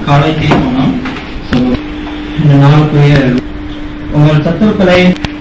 காலை திருமணம் இந்த நாளுக்குரிய உங்கள் சத்துருக்களை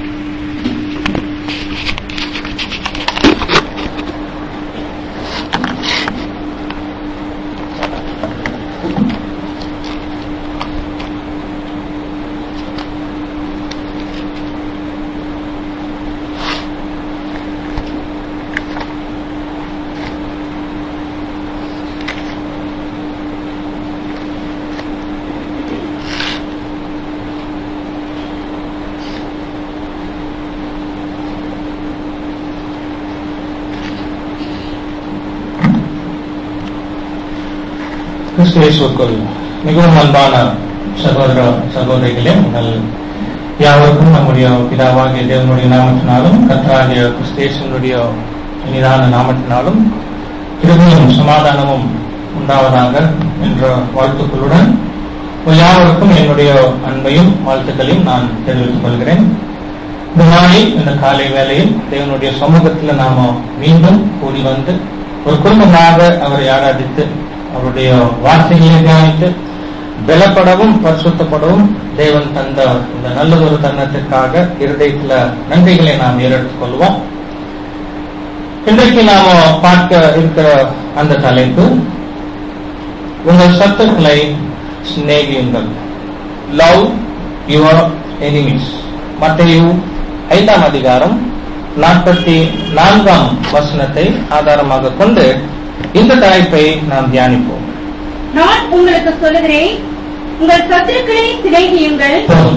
கிறிஸ்துவேசுக்குள் மிகவும் அன்பான சகோதர சகோதரிகளே உங்கள் யாவருக்கும் நம்முடைய பிதாவாகிய தேவனுடைய நாமத்தினாலும் கர்த்தராகிய கிறிஸ்தேசனுடைய இனிதான நாமத்தினாலும் கிருபையும் சமாதானமும் உண்டாவதாக என்ற வாழ்த்துக்களுடன் உங்கள் யாவருக்கும் என்னுடைய அன்பையும் வாழ்த்துக்களையும் நான் தெரிவித்துக் கொள்கிறேன் இந்த நாளில் இந்த காலை வேளையில் தேவனுடைய சமூகத்தில் நாம மீண்டும் கூடி வந்து ஒரு குடும்பமாக அவரை ஆராதித்து அவருடைய வார்த்தைகளை தியானித்து பலப்படவும் பரிசுத்தப்படவும் தேவன் தந்த இந்த நல்ல ஒரு தருணத்திற்காக இருதயத்துல நன்றிகளை நாம் ஏறெடுத்துக் கொள்வோம் இன்றைக்கு நாம பார்க்க இருக்கிற அந்த தலைப்பு உங்கள் சத்துக்களை சிநேகியுங்கள் லவ் யுவர் எனிமீஸ் மத்தையு ஐந்தாம் அதிகாரம் நாற்பத்தி நான்காம் வசனத்தை ஆதாரமாக கொண்டு இந்த தலைப்பை நாம் தியானிப்போம் நான் உங்களுக்கு சொல்லுகிறேன் உங்கள் சத்துருக்களை சிநேகியுங்கள் போதும்.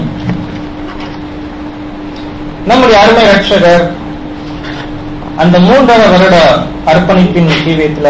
நம்முடைய அருமை ரட்சகர் அந்த மூன்றரை வருட அர்ப்பணிப்பின் ஜீவியத்துல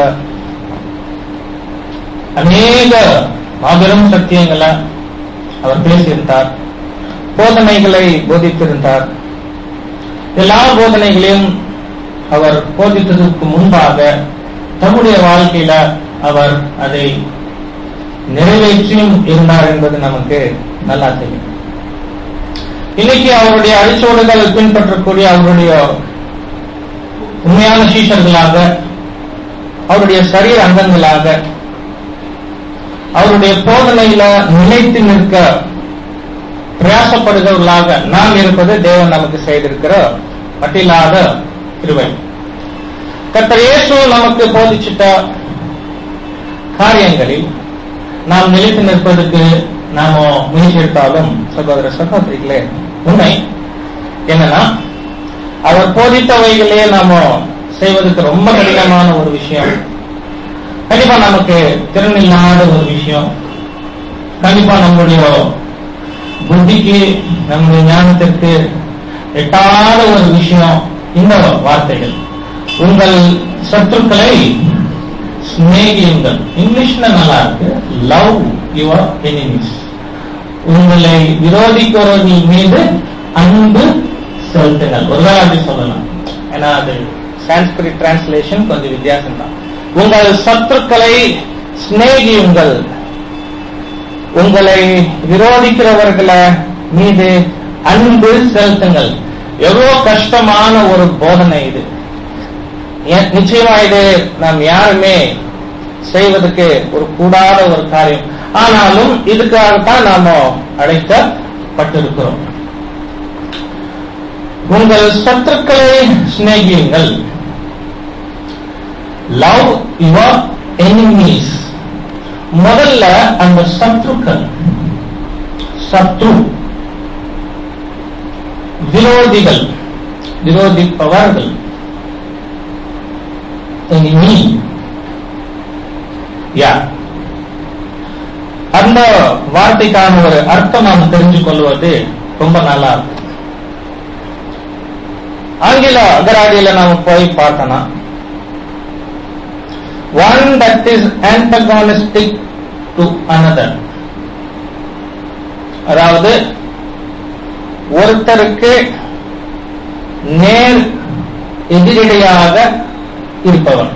அநேக மாபெரும் சத்தியங்களை அவர் பேசியிருந்தார் போதனைகளை போதித்திருந்தார் எல்லா போதனைகளையும் அவர் போதித்ததற்கு முன்பாக தம்முடைய வாழ்க்கையில அவர் அதை நிறைவேற்றியும் இருந்தார் என்பது நமக்கு நல்லா தெரியும் இன்னைக்கு அவருடைய அடிச்சோடுகள் பின்பற்றக்கூடிய அவருடைய உண்மையான சீஷர்களாக அவருடைய சரீர அங்கங்களாக அவருடைய போதனையில நிலைத்து நிற்க பிரயாசப்படுகிறவர்களாக நாம் இருப்பது தேவன் நமக்கு செய்திருக்கிற பட்டியலாத கிருபை கர்த்தர் இயேசு நமக்கு போதிச்சிட்ட காரியங்களில் நாம் நிலைத்து நிற்பதற்கு நாம முயற்சி எடுத்தாலும் சகோதர சகோதரிகளே உண்மை என்னன்னா அவர் போதித்தவைகளே நாம செய்வதற்கு ரொம்ப கடினமான ஒரு விஷயம் கண்டிப்பா நமக்கு திறன் இல்லாத ஒரு விஷயம் கண்டிப்பா நம்முடைய புத்திக்கு நம்முடைய ஞானத்திற்கு எட்டாத ஒரு விஷயம் இந்த வார்த்தைகள் உங்கள் சத்துருக்களை சிநேகியுங்கள் இங்கிலீஷ்ல நல்லா இருக்கு லவ் யுவர் எனிமீஸ் உங்களை விரோதிக்கிறவர்கள் மீது அன்பு செலுத்துங்கள் ஒருவேளை அப்படி சொல்லலாம் ஏன்னா அது சான்ஸ்கிரிட் டிரான்ஸ்லேஷன் கொஞ்சம் வித்தியாசம் தான் உங்கள் சத்துருக்களை சிநேகியுங்கள் உங்களை விரோதிக்கிறவர்களை மீது அன்பு செலுத்துங்கள் எவ்வளவு கஷ்டமான ஒரு போதனை இது ஏன் நிச்சயமா இது நாம் யாருமே செய்வதற்கு ஒரு கூடாத ஒரு காரியம் ஆனாலும் இதுக்காகத்தான் நாம அழைக்கப்பட்டிருக்கிறோம் உங்கள் சத்துருக்களை சிநேகியுங்கள் லவ் யுவர் எனிமீஸ் முதல்ல அந்த சத்ருக்கள் சத்ரு விரோதிகள் விரோதிப்பவர்கள் enemy யார் அந்த வார்த்தைக்கான ஒரு அர்த்தம் நாம் தெரிஞ்சு கொள்வது ரொம்ப நல்லா இருக்கும் ஆங்கில அகராதியில நாம போய் பார்த்தோம்னா one that is antagonistic to another அதாவது ஒருத்தருக்கு நேர் எதிரிடையாக இருப்பவன்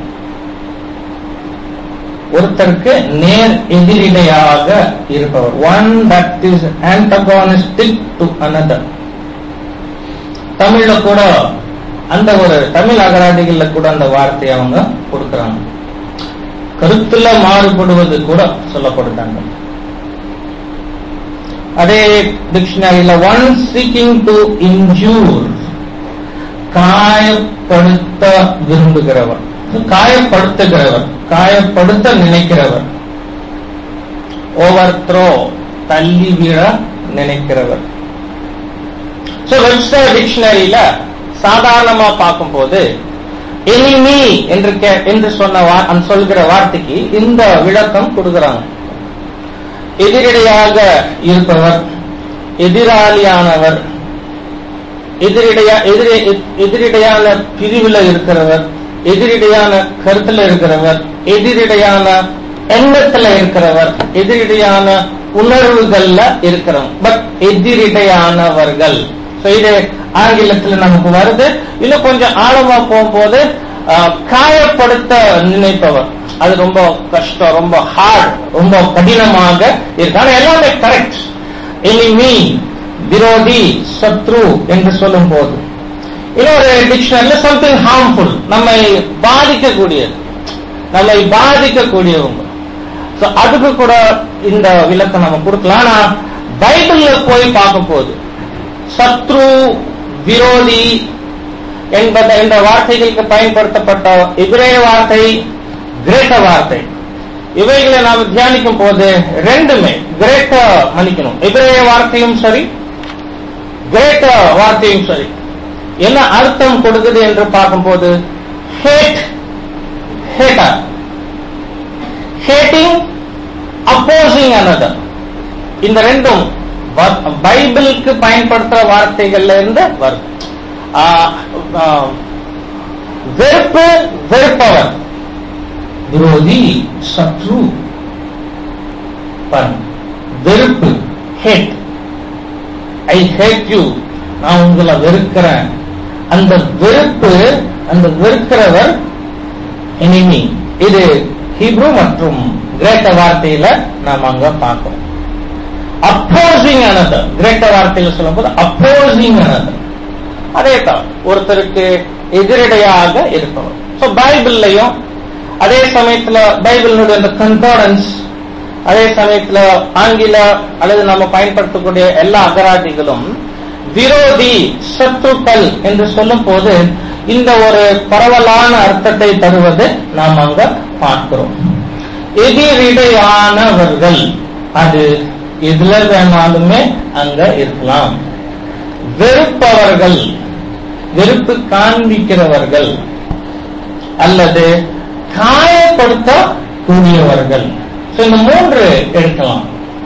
ஒருத்தருக்கு நேர் எதிரிடையாக இருப்பவர் one that is antagonistic to another தமிழ்ல கூட அந்த ஒரு தமிழ் அகராதிகள்ல கூட அந்த வார்த்தையை அவங்க கொடுக்கறாங்க கருத்துல மாறுபடுவது கூட சொல்லப்படுத்தாங்க அதே டிக்ஷனரியில ஒன் சீக்கிங் டு இன்ஜூர் காயப்படுத்த விரும்புகிறவர் காயப்படுத்துகிறவர் காயப்படுத்த நினைக்கிறவர் ஓவர் த்ரோ தள்ளி விழ நினைக்கிறவர் சோ வெப்ஸ்டர் டிக்ஷனரியில சாதாரணமா பார்க்கும்போது எனிமி என்று கே- என்று சொன்ன வா- அந்த சொல்கிற வார்த்தைக்கு இந்த விளக்கம் கொடுக்கறாங்க எதிரிடையாக இருப்பவர் எதிராளியானவர் எதிரிடையா எதிரி எதிரிடையான பிரிவுல இருக்கிறவர் எதிரிடையான கருத்துல இருக்கிறவர் எதிரிடையான எண்ணத்துல இருக்கிறவர் எதிரிடையான உணர்வுகள்ல இருக்கிறவங்க பட் எதிரிடையானவர்கள் So இது ஆங்கிலத்துல நமக்கு வருது இன்னும் கொஞ்சம் ஆழமா போகும்போது ஆஹ், காயப்படுத்த நினைப்பவர் அது ரொம்ப கஷ்டம் ரொம்ப ஹார்ட் ரொம்ப கடினமாக இருக்கு ஆனா எல்லாமே கரெக்ட் எனிமி விரோதி சத்ரு என்று சொல்லும் போது இன்னொரு டிக்ஷனரியில சம்திங் ஹார்ம்ஃபுல் நம்மை பாதிக்கக்கூடியது நம்மை பாதிக்கக்கூடியவங்க So, அதுக்கு கூட இந்த விளக்கம் நம்ம கொடுக்கலாம் ஆனா பைபிள்ல போய் பார்க்கும் போது சத்ரு விரோதி என்பத இந்த வார்த்தைகளுக்கு பயன்படுத்தப்பட்ட இபிரேய வார்த்தை கிரேக்க வார்த்தை இவைகளை நாம் தியானிக்கும் போது ரெண்டுமே கிரேக்க மன்னிக்கணும் இபிரேய வார்த்தையும் சரி கிரேக்க வார்த்தையும் சரி என்ன அர்த்தம் கொடுக்குது என்று பார்க்கும்போது hate hater hating opposing another இந்த ரெண்டும் ப- பைபிளுக்கு பயன்படுத்துற வார்த்தைகள்ல இருந்து வரும் ஆ, ஆ, வெறுப்பு வெறுப்பவர் விரோதி சத்ரு பாருங்க. வெறுப்பு ஹேட் ஐ ஹேட் யூ நான் உங்களை வெறுக்கிறேன் அந்த வெறுப்பு அந்த வெறுக்கிறவர் எனிமி இது ஹீப்ரு மற்றும் கிரேக்க வார்த்தையில நாம் அங்க பார்க்கிறோம் அப்போசிங் ஆனது கிரேக்க வார்த்தையில சொல்லும்போது அப்போசிங் ஆனது அதே தான் ஒருத்தருக்கு எதிரடையாக இருப்பவர் சோ பைபிள்லயும் அதே சமயத்துல பைபிளினுடைய அந்த கன்கார்டன்ஸ் அதே சமயத்துல ஆங்கில அல்லது நம்ம பயன்படுத்தக்கூடிய எல்லா அகராதிகளும் விரோதி சத்துக்கள் என்று சொல்லும் போது இந்த ஒரு பரவலான அர்த்தத்தை தருவது நாம் அங்க பார்க்கிறோம் எதிரிடையானவர்கள் அது எதுல வேணாலுமே அங்க இருக்கலாம் வெறுப்பவர்கள் வெறுப்பு காண்பிக்கிறவர்கள் அல்லது காயப்படுத்த கூடியவர்கள் So, இந்த மூன்று எடுக்கலாம்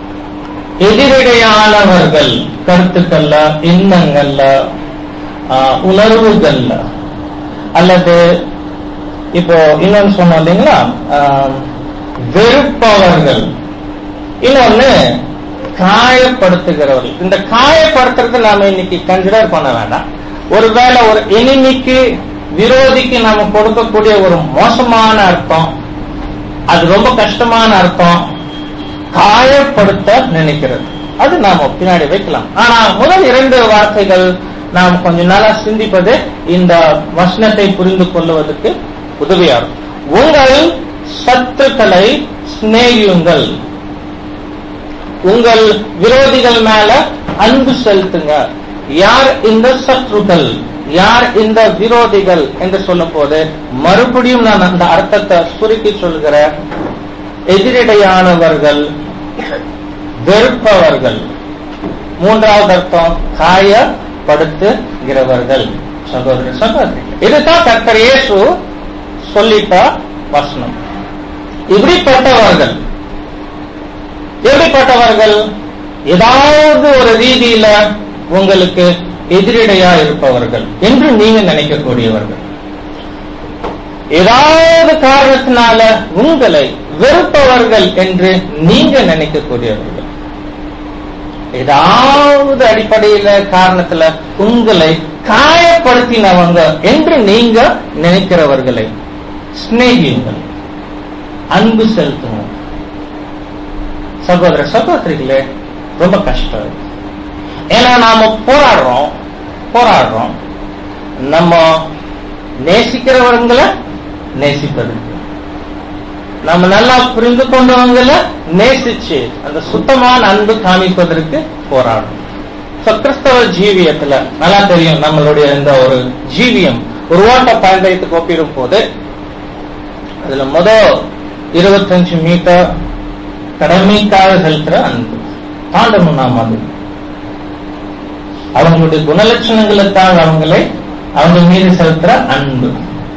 எதிரிடையானவர்கள் கருத்துக்கள்ல எண்ணங்கள்ல ஆஹ், உணர்வுகள்ல அல்லது இப்போ இன்னொன்னு சொன்னோம் இல்லைங்களா ஆஹ், வெறுப்பவர்கள் இன்னொன்னு காயப்படுத்துகிறவர்கள் இந்த காயப்படுத்துறது நாம இன்னைக்கு கன்சிடர் பண்ண வேண்டாம் ஒருவேளை ஒரு எனிமிக்கு விரோதிக்கு நாம கொடுக்கக்கூடிய ஒரு மோசமான அர்த்தம் அது ரொம்ப கஷ்டமான அர்த்தம் காயப்படுத்த நினைக்கிறது அது நாம பின்னாடி வைக்கலாம் ஆனா முதல் இரண்டு வார்த்தைகள் நாம் கொஞ்ச நாளா சிந்திப்பது இந்த வசனத்தை புரிந்து கொள்வதற்கு உதவியா இருக்கும் உங்கள் சத்துக்களை சிநேகியுங்கள் உங்கள் விரோதிகள் மேல அன்பு செலுத்துங்க யார் இந்த சத்ருக்கள் யார் இந்த விரோதிகள் என்று சொல்லும் போது மறுபடியும் நான் அந்த அர்த்தத்தை சுருக்கி சொல்கிறேன் எதிரிடையானவர்கள் வெறுப்பவர்கள் மூன்றாவது அர்த்தம் காயப்படுத்துகிறவர்கள் சகோதர சகோதரி இதுதான் கர்த்தர் இயேசு சொல்லிட்ட வசனம் இப்படிப்பட்டவர்கள் எப்படிப்பட்டவர்கள் ஏதாவது ஒரு ரீதியில உங்களுக்கு எதிரிடையா இருப்பவர்கள் என்று நீங்க நினைக்கக்கூடியவர்கள் ஏதாவது காரணத்தினால உங்களை வெறுப்பவர்கள் என்று நீங்க நினைக்கக்கூடியவர்கள் ஏதாவது அடிப்படையில காரணத்துல உங்களை காயப்படுத்தினவங்க என்று நீங்க நினைக்கிறவர்களை சிநேகியுங்கள் அன்பு செலுத்துங்க சகோதர சகோதரிகளே ரொம்ப கஷ்டம் இது. ஏன்னா நாம போராடுறோம் போராடுறோம் நம்ம நேசிக்கிறவங்களை நேசிப்பதற்கு நம்ம நல்லா புரிந்து கொண்டவங்கள நேசிச்சு அந்த சுத்தமான அன்பு காமிப்பதற்கு போராடும் So, கிறிஸ்தவ ஜீவியத்துல நல்லா தெரியும் நம்மளுடைய இந்த ஒரு ஜீவியம் ஒரு ஓட்ட பயன்படுத்தி ஒப்பிடும் போது அதுல முத இருபத்தஞ்சு மீட்டர் கடமைக்காக செலுத்துற அன்பு தாண்டணும் நாம் அது அவங்களுடைய குணலட்சணங்களுக்காக அவங்களை அவங்க மீது செலுத்துற அன்பு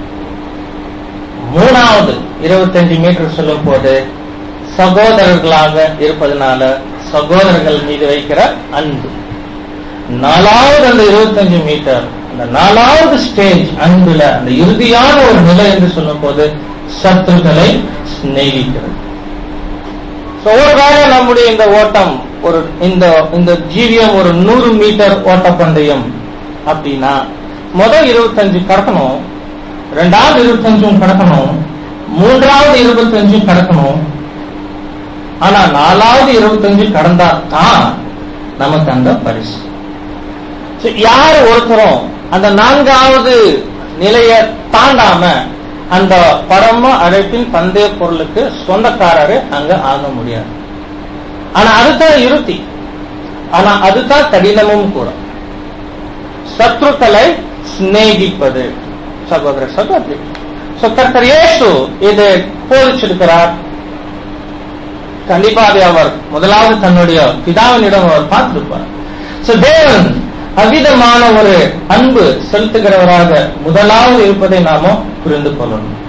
மூணாவது இருபத்தஞ்சு மீட்டர் சொல்லும் போது சகோதரர்களாக இருப்பதனால சகோதரர்கள் மீது வைக்கிற அன்பு நாலாவது அந்த இருபத்தஞ்சு மீட்டர் அந்த நாலாவது ஸ்டேஜ் அன்புல அந்த இறுதியான ஒரு நிலை என்று சொல்லும் போது சத்துருக்களை சிநேகிக்கிறது So, ஒருவேளை நம்முடைய இந்த ஓட்டம் ஒரு இந்த இந்த ஜீவியம் ஒரு நூறு மீட்டர் ஓட்ட பந்தயம் அப்படின்னா முதல் இருபத்தஞ்சு கடக்கணும் ரெண்டாவது இருபத்தஞ்சும் கடக்கணும் மூன்றாவது இருபத்தஞ்சும் கடக்கணும் ஆனா நாலாவது இருபத்தஞ்சு கடந்தா தான் நமக்கு அந்த பரிசு So, யார் ஒருத்தரும் அந்த நான்காவது நிலைய தாண்டாம அந்த பரம அழைப்பின் பந்தய பொருளுக்கு சொந்தக்காரரு அங்க ஆக முடியாது ஆனா அதுதான் இறுதி ஆனா அதுதான் கடினமும் கூட சத்ருக்களை சிநேகிப்பது சகோதர சகோதரி So, கர்த்தர் இயேசு இது போதிச்சிருக்கிறார் கண்டிப்பா அதை அவர் முதலாவது தன்னுடைய பிதாவினிடம் அவர் பார்த்திருப்பார் So, தேவன் அவ்விதமான ஒரு அன்பு செலுத்துகிறவராக முதலாவது இருப்பதை நாம புரிந்து கொள்ளணும்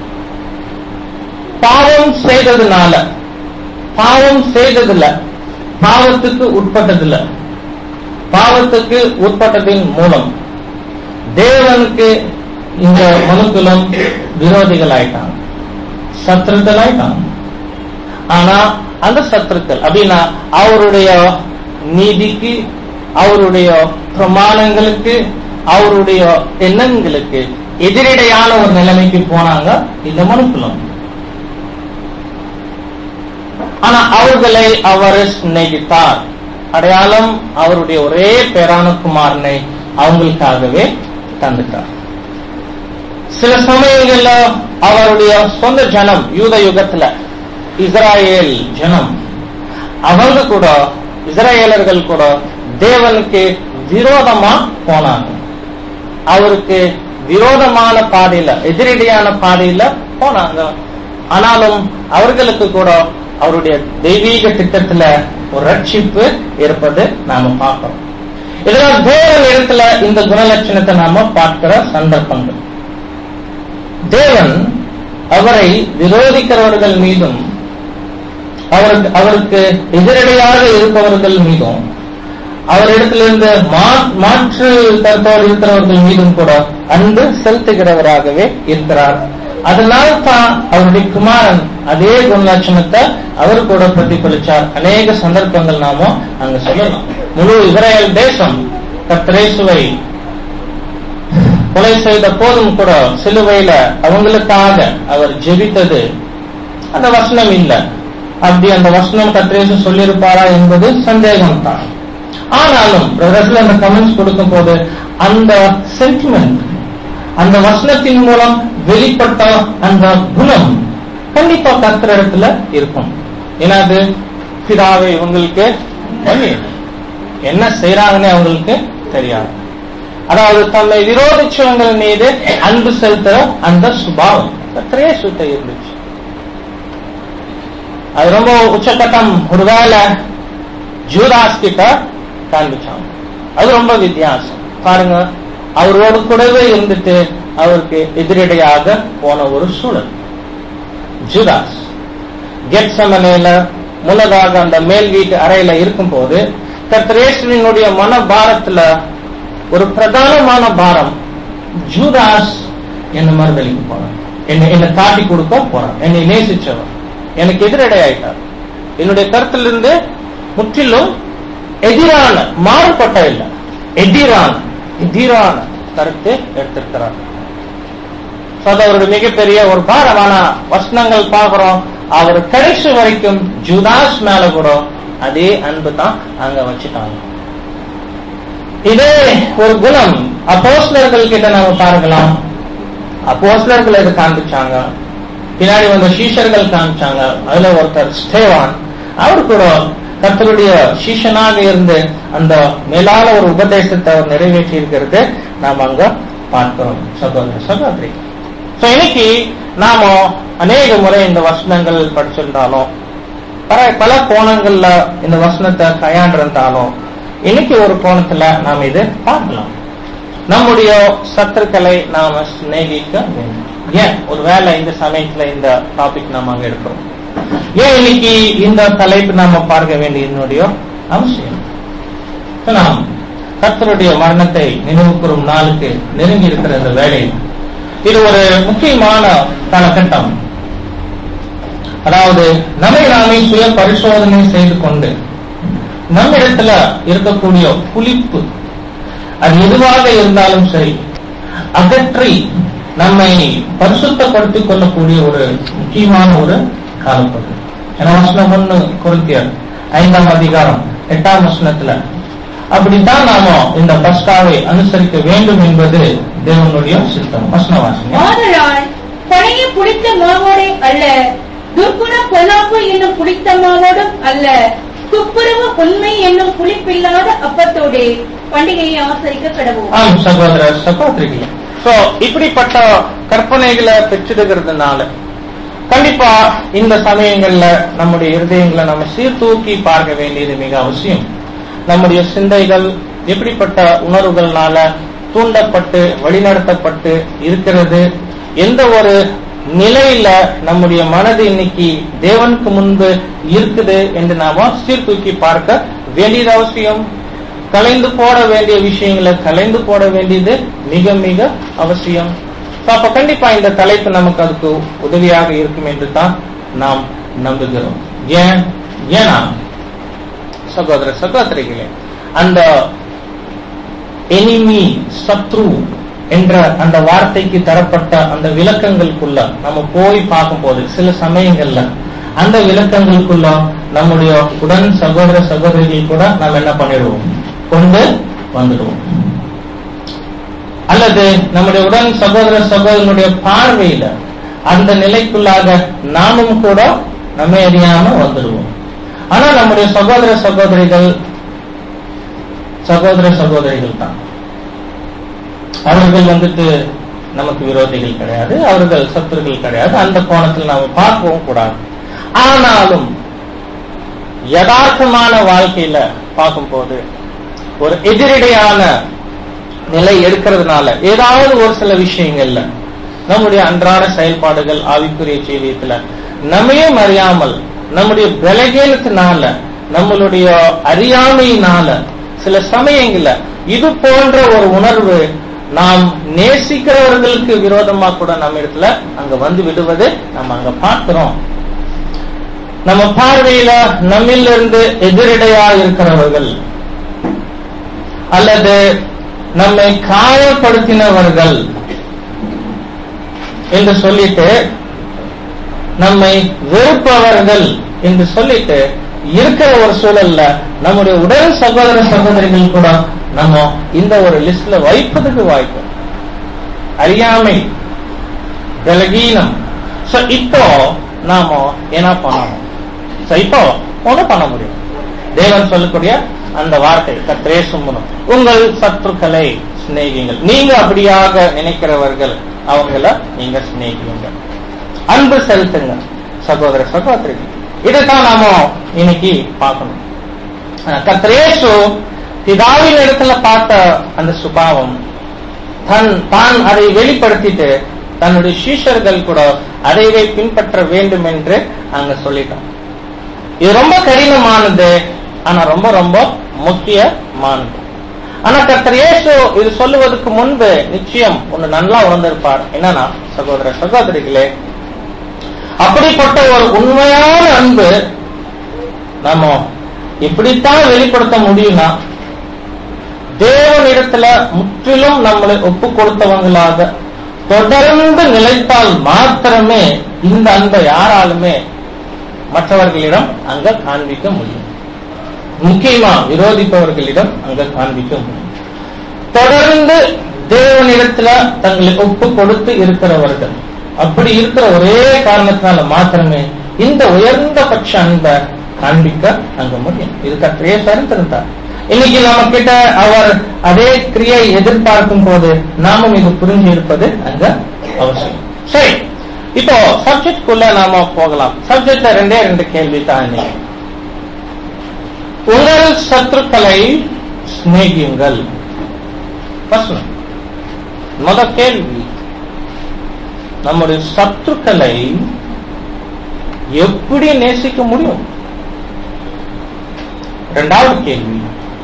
பாவம் செய்ததுனால பாவம் செய்ததில்ல பாவத்துக்கு உட்பட்டதில்ல பாவத்துக்கு உட்பட்டதின் மூலம் தேவனுக்கு இந்த மனுக்குலம் விரோதிகள் ஆயிட்டாங்க சத்துருக்கள் ஆயிட்டாங்க ஆனா அந்த சத்துருக்கள் அப்படின்னா அவருடைய நீதிக்கு அவருடைய பிரமாணங்களுக்கு அவருடைய எண்ணங்களுக்கு எதிரடையான ஒரு நிலைமைக்கு போனாங்க இந்த மனுக்குலம் ஆனா அவர்களை அவர் சிநேகித்தார் அடையாளம் அவருடைய ஒரே பேரான குமாரனை அவங்களுக்காகவே தந்துட்டார் சில சமயங்கள்ல அவருடைய சொந்த ஜனம் யூத யுகத்துல இஸ்ராயேல் ஜனம் அவங்க கூட இஸ்ரேலர்கள் கூட தேவனுக்கு விரோதமா போனாங்க அவருக்கு விரோதமான பாதையில எதிரடியான பாதையில போனாங்க ஆனாலும் அவர்களுக்கு கூட அவருடைய தெய்வீக திட்டத்துல ஒரு ரட்சிப்பு இருப்பது நாம பார்க்கிறோம் இதனால் தேவன் இடத்துல இந்த குணலட்சணத்தை நாம பார்க்கிற சந்தர்ப்பங்கள் தேவன் அவரை விரோதிக்கிறவர்கள் மீதும் அவருக்கு அவருக்கு எதிரடையாக இருப்பவர்கள் மீதும் அவரிடத்திலிருந்து மா- மாற்று கருத்தோடு இருக்கிறவர்கள் மீதும் கூட அன்பு செலுத்துகிறவராகவே இருக்கிறார் அதனால் தான் அவருடைய குமாரன் அதே குணலட்சணத்தை அவர் கூட பிரதிபலிச்சார் அநேக சந்தர்ப்பங்கள் நாம அங்க சொல்லலாம் முழு இஸ்ரேல் தேசம் கத்திரேசுவை கொலை செய்த போதும் கூட சிலுவையில அவங்களுக்காக அவர் ஜெபித்தது அந்த வசனம் இல்ல அப்படி அந்த வசனம் கத்திரேசு சொல்லியிருப்பாரா என்பது சந்தேகம் தான் ஆனாலும் பிரதர்ஸ்ல அந்த கமெண்ட்ஸ் கொடுக்கும் போது அந்த சென்டிமெண்ட் அந்த வசனத்தின் மூலம் வெளிப்பட்ட அந்த குணம் கண்டிப்பா கர்த்தர் இடத்துல இருக்கும் ஏன்னா அது பிதாவை இவங்களுக்கு தெரியும். என்ன செய்யறாங்கன்னு அவங்களுக்கு தெரியாது அதாவது தம்மை விரோதிச்சவங்கள் மீது அன்பு செலுத்துற அந்த சுபாவம் கர்த்தரே சுத்த இருந்துச்சு அது ரொம்ப உச்சக்கட்டம் ஒருவேளை ஜூதாஸ் கிட்ட காண்பிச்சாங்க அது ரொம்ப வித்தியாசம் பாருங்க அவரோடு கூடவே இருந்துட்டு அவருக்கு எதிரடையாக போன ஒரு சூழல் ஜூதாஸ் கெட்சமனையில முன்னதாக அந்த மேல் வீட்டு அறையில இருக்கும்போது கர்த்தரேஸ்வரனுடைய மன பாரத்துல ஒரு பிரதானமான பாரம் ஜூதாஸ் என்ன மறுதளிக்க போறான் என்னை என்னை காட்டி கொடுக்க போறான் என்னை நேசிச்சவன் எனக்கு எதிரடை ஆயிட்டார் என்னுடைய கருத்திலிருந்து முற்றிலும் எதிரான மாறுபட்ட இல்ல எதிரான எதிரான கருத்து எடுத்திருக்கிறார் So, அது அவருடைய மிகப்பெரிய ஒரு பாரமான வசனங்கள் பார்க்கிறோம் அவர் கடைசி வரைக்கும் ஜூதாஸ் மேல கூட அதே அன்பு தான் அங்க வச்சுட்டாங்க இதே ஒரு குணம் அப்போஸ்லர்கள் கிட்ட நாம பார்க்கலாம் அப்போஸ்லர்கள் இதை காண்பிச்சாங்க பின்னாடி வந்த சீஷர்கள் காமிச்சாங்க அதுல ஒருத்தர் ஸ்டேவான் அவர் கூட கர்த்தருடைய சீஷனாக இருந்து அந்த மேலான ஒரு உபதேசத்தை அவர் நிறைவேற்றி இருக்கிறது நாம் அங்க பார்க்கிறோம் சகோதர சகோதரி So, இன்னைக்கு நாம அநேக முறை இந்த வசனங்கள் படிச்சிருந்தாலும் பல பல கோணங்கள்ல இந்த வசனத்தை கையாண்டிருந்தாலும் இன்னைக்கு ஒரு கோணத்துல நாம் இது பார்க்கலாம் நம்முடைய சத்துருக்களை நாம சிநேகிக்க வேண்டும் ஏன் ஒருவேளை இந்த சமயத்துல இந்த டாபிக் நாம அங்க எடுக்கிறோம் ஏன் இன்னைக்கு இந்த தலைப்பு நாம பார்க்க வேண்டியதனுடைய அவசியம் So, நாம் கர்த்தருடைய மரணத்தை நினைவு கூறும் நாளுக்கு நெருங்கி இருக்கிற இந்த வேலை இது ஒரு முக்கியமான காலகட்டம் அதாவது நம்மை நாமே சுய பரிசோதனை செய்து கொண்டு நம்ம இடத்துல இருக்கக்கூடிய புளிப்பு அது எதுவாக இருந்தாலும் சரி அகற்றி நம்மை பரிசுத்தப்படுத்திக் கொள்ளக்கூடிய ஒரு முக்கியமான ஒரு காலப்பகுதி ஏன்னா வசனம் ஒண்ணு குருத்தியர் ஐந்தாம் அதிகாரம் எட்டாம் வசனத்துல அப்படித்தான் நாம இந்த பஸ்காவை அனுசரிக்க வேண்டும் என்பது தேவனுடைய சித்தம் வசன வாசிங்க ஆதலால் பழைய புளித்த மாவோடே அல்ல துர்க்குண பொல்லாப்பு என்னும் புளித்த மாவோடும் அல்ல துப்புரவு உண்மை என்னும் புளிப்பில்லாத அப்பத்தோடே பண்டிகையை ஆசரிக்க கடவோம் ஆம் சகோதர சகோதரிகளே சோ இப்படிப்பட்ட கற்பனைகளை பெற்றிடுகிறதுனால கண்டிப்பா இந்த சமயங்கள்ல நம்முடைய இருதயங்களை நம்ம சீர்தூக்கி பார்க்க வேண்டியது மிக அவசியம் நம்முடைய சிந்தைகள் எப்படிப்பட்ட உணர்வுகள்னால தூண்டப்பட்டு வழிநடத்தப்பட்டு இருக்கிறது எந்த ஒரு நிலையில நம்முடைய மனது இன்னைக்கு தேவனுக்கு முன்பு இருக்குது என்று நாம சீர்தூக்கி பார்க்க வேண்டியது அவசியம் கலைந்து போட வேண்டிய விஷயங்களை கலைந்து போட வேண்டியது மிக மிக அவசியம் So, அப்ப கண்டிப்பா இந்த தலைப்பு நமக்கு அதுக்கு உதவியாக இருக்கும் என்று தான் நாம் நம்புகிறோம் ஏன் ஏன்னா சகோதர சகோதரிகளே அந்த எனிமி சத்ரு என்ற அந்த வார்த்தைக்கு தரப்பட்ட அந்த விளக்கங்களுக்குள்ள நம்ம போய் பார்க்கும்போது சில சமயங்கள்ல அந்த விளக்கங்களுக்குள்ள நம்முடைய உடன் சகோதர சகோதரிகள் கூட நாம் என்ன பண்ணிடுவோம் கொண்டு வந்துடுவோம் அல்லது நம்முடைய உடன் சகோதர சகோதரனுடைய பார்வையில அந்த நிலைக்குள்ளாக நாமும் கூட நம்ம அறியாம வந்துடுவோம் ஆனா நம்முடைய சகோதர சகோதரிகள் சகோதர சகோதரிகள் தான் அவர்கள் வந்துட்டு நமக்கு விரோதிகள் கிடையாது அவர்கள் சத்துருகள் கிடையாது அந்த கோணத்தில் நாம பார்க்கவும் கூடாது ஆனாலும் யதார்த்தமான வாழ்க்கையில பார்க்கும்போது ஒரு எதிரடையான நிலை எடுக்கிறதுனால ஏதாவது ஒரு சில விஷயங்கள்ல நம்முடைய அன்றாட செயல்பாடுகள் ஆவிக்குரிய ஜீவியத்துல நம்மையும் அறியாமல் நம்முடைய பலகீனத்தினால நம்மளுடைய அறியாமையினால சில சமயங்கள்ல இது போன்ற ஒரு உணர்வு நாம் நேசிக்கிறவர்களுக்கு விரோதமா கூட நம்ம இடத்துல அங்க வந்து விடுவது நம்ம அங்க பார்க்கிறோம் நம்ம பார்வையில நம்மிலிருந்து எதிரடையா இருக்கிறவர்கள் அல்லது நம்மை காயப்படுத்தினவர்கள் என்று சொல்லிட்டு நம்மை வெறுப்பவர்கள் என்று சொல்லிட்டு இருக்கிற ஒரு சூழல்ல நம்முடைய உடல் சகோதர சகோதரிகள் கூட நம்ம இந்த ஒரு லிஸ்ட்ல வைப்பதற்கு வாய்ப்பு அறியாமை பலகீனம் சோ இப்போ நாம என்ன பண்ணணும் சோ இப்போ ஒண்ணும் பண்ண முடியும் தேவன் சொல்லக்கூடிய அந்த வார்த்தை கத்திரே சும்மனும் உங்கள் சத்துருக்களை சிநேகிங்கள் நீங்க அப்படியாக நினைக்கிறவர்கள் அவங்கள நீங்க சிநேகிங்க அன்பு செலுத்துங்க சகோதர சகோதரிகள் இதைத்தான் நாம இன்னைக்கு பார்க்கணும் கத்திரேசு பிதாவின் இடத்துல பார்த்த அந்த சுபாவம் தன் தான் அதை வெளிப்படுத்திட்டு தன்னுடைய சீஷர்கள் கூட அதைவே பின்பற்ற வேண்டும் என்று அங்க சொல்லிட்டான் இது ரொம்ப கடினமானது ஆனா ரொம்ப ரொம்ப முக்கியமானது ஆனா கர்த்தர் இயேசு இது சொல்லுவதற்கு முன்பு நிச்சயம் ஒன்னு நல்லா உணர்ந்திருப்பார் என்னன்னா சகோதர சகோதரிகளே அப்படிப்பட்ட ஒரு உண்மையான அன்பு நம்ம எப்படித்தான் வெளிப்படுத்த முடியும்னா தேவனிடத்துல முற்றிலும் நம்மளை ஒப்பு கொடுத்தவங்களாக தொடர்ந்து நிலைத்தால் மாத்திரமே இந்த அன்பை யாராலுமே மற்றவர்களிடம் அங்க காண்பிக்க முடியும் முக்கியமா விரோதிப்பவர்களிடம் அங்க காண்பிக்க முடியும் தொடர்ந்து தேவனிடத்துல தங்களை ஒப்பு கொடுத்து இருக்கிறவர்கள் அப்படி இருக்கிற ஒரே காரணத்தினால மாத்திரமே இந்த உயர்ந்த பட்ச அன்பை காண்பிக்க அங்க முடியும் இது கத்திரியே சரித்திரம் தான் இன்னைக்கு நம்ம கிட்ட அவர் அதே கிரியை எதிர்பார்க்கும் போது நாமும் இது புரிஞ்சு இருப்பது அங்க அவசியம் சரி இப்போ சப்ஜெக்ட் குள்ள நாம போகலாம் சப்ஜெக்ட்ல ரெண்டே ரெண்டு கேள்வி தான் இன்னைக்கு உங்கள் சத்துருக்களை சிநேகியுங்கள் First one. முத கேள்வி நம்முடைய சத்துருக்களை எப்படி நேசிக்க முடியும் இரண்டாவது கேள்வி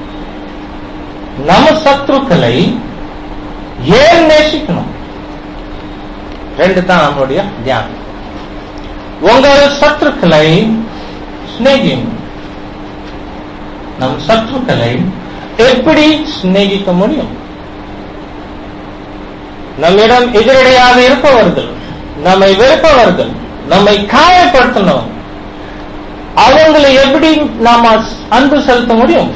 நம்ம சத்துருக்களை ஏன் நேசிக்கணும் ரெண்டு தான் நம்மளுடைய தியானம் உங்கள் சத்துருக்களை சிநேகியும் நம் சத்துருக்களை எப்படி சிநேகிக்க முடியும் நம்மிடம் எதிரடையாக இருப்பவர்கள் நம்மை வெறுப்பவர்கள் நம்மை காயப்படுத்தினவங்க அவங்களை எப்படி நாம அன்பு செலுத்த முடியும்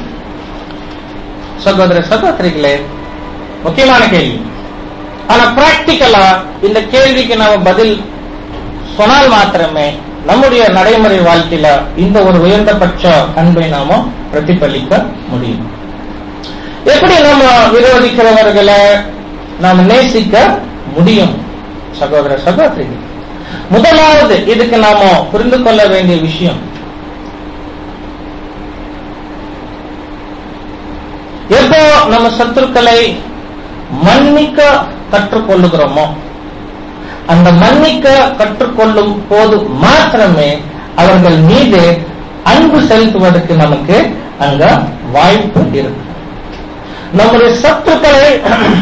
சகோதர சகோதரிகளே முக்கியமான கேள்வி ஆனா பிராக்டிக்கலா இந்த கேள்விக்கு நாம பதில் சொன்னால் மாத்திரமே நம்முடைய நடைமுறை வாழ்க்கையில இந்த ஒரு உயர்ந்தபட்ச அன்பை நாம பிரதிபலிக்க முடியும் எப்படி நம்ம விரோதிக்கிறவர்களை நாம் நேசிக்க முடியும் சகோதர சகோதரிகள் முதலாவது இதுக்கு நாம புரிந்து கொள்ள வேண்டிய விஷயம் எப்போ நம்ம சத்துருக்களை மன்னிக்க கற்றுக்கொள்ளுகிறோமோ அந்த மன்னிக்க கற்றுக்கொள்ளும் போது மாத்திரமே அவர்கள் மீது அன்பு செலுத்துவதற்கு நமக்கு அங்க வாய்ப்பு இருக்கு நம்முடைய சத்துருக்களை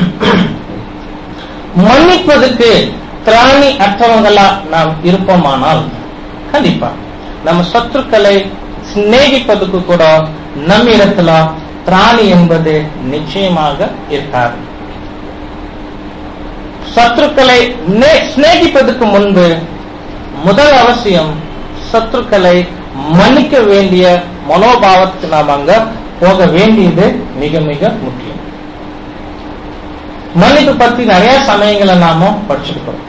மன்னிப்பதற்கு திராணி அற்றவங்களா நாம் இருப்போமானால் கண்டிப்பா நம்ம சத்துருக்களை சிநேகிப்பதற்கு கூட நம்மிடத்துல திராணி என்பது நிச்சயமாக இருக்காது சத்துருக்களை சிநேகிப்பதற்கு முன்பு முதல் அவசியம் சத்துருக்களை மன்னிக்க வேண்டிய மனோபாவத்துக்கு நாம் அங்க போக வேண்டியது மிக மிக முக்கியம் மன்னிப்பு பத்தி நிறைய சமயங்களை நாம படிச்சிருக்கிறோம்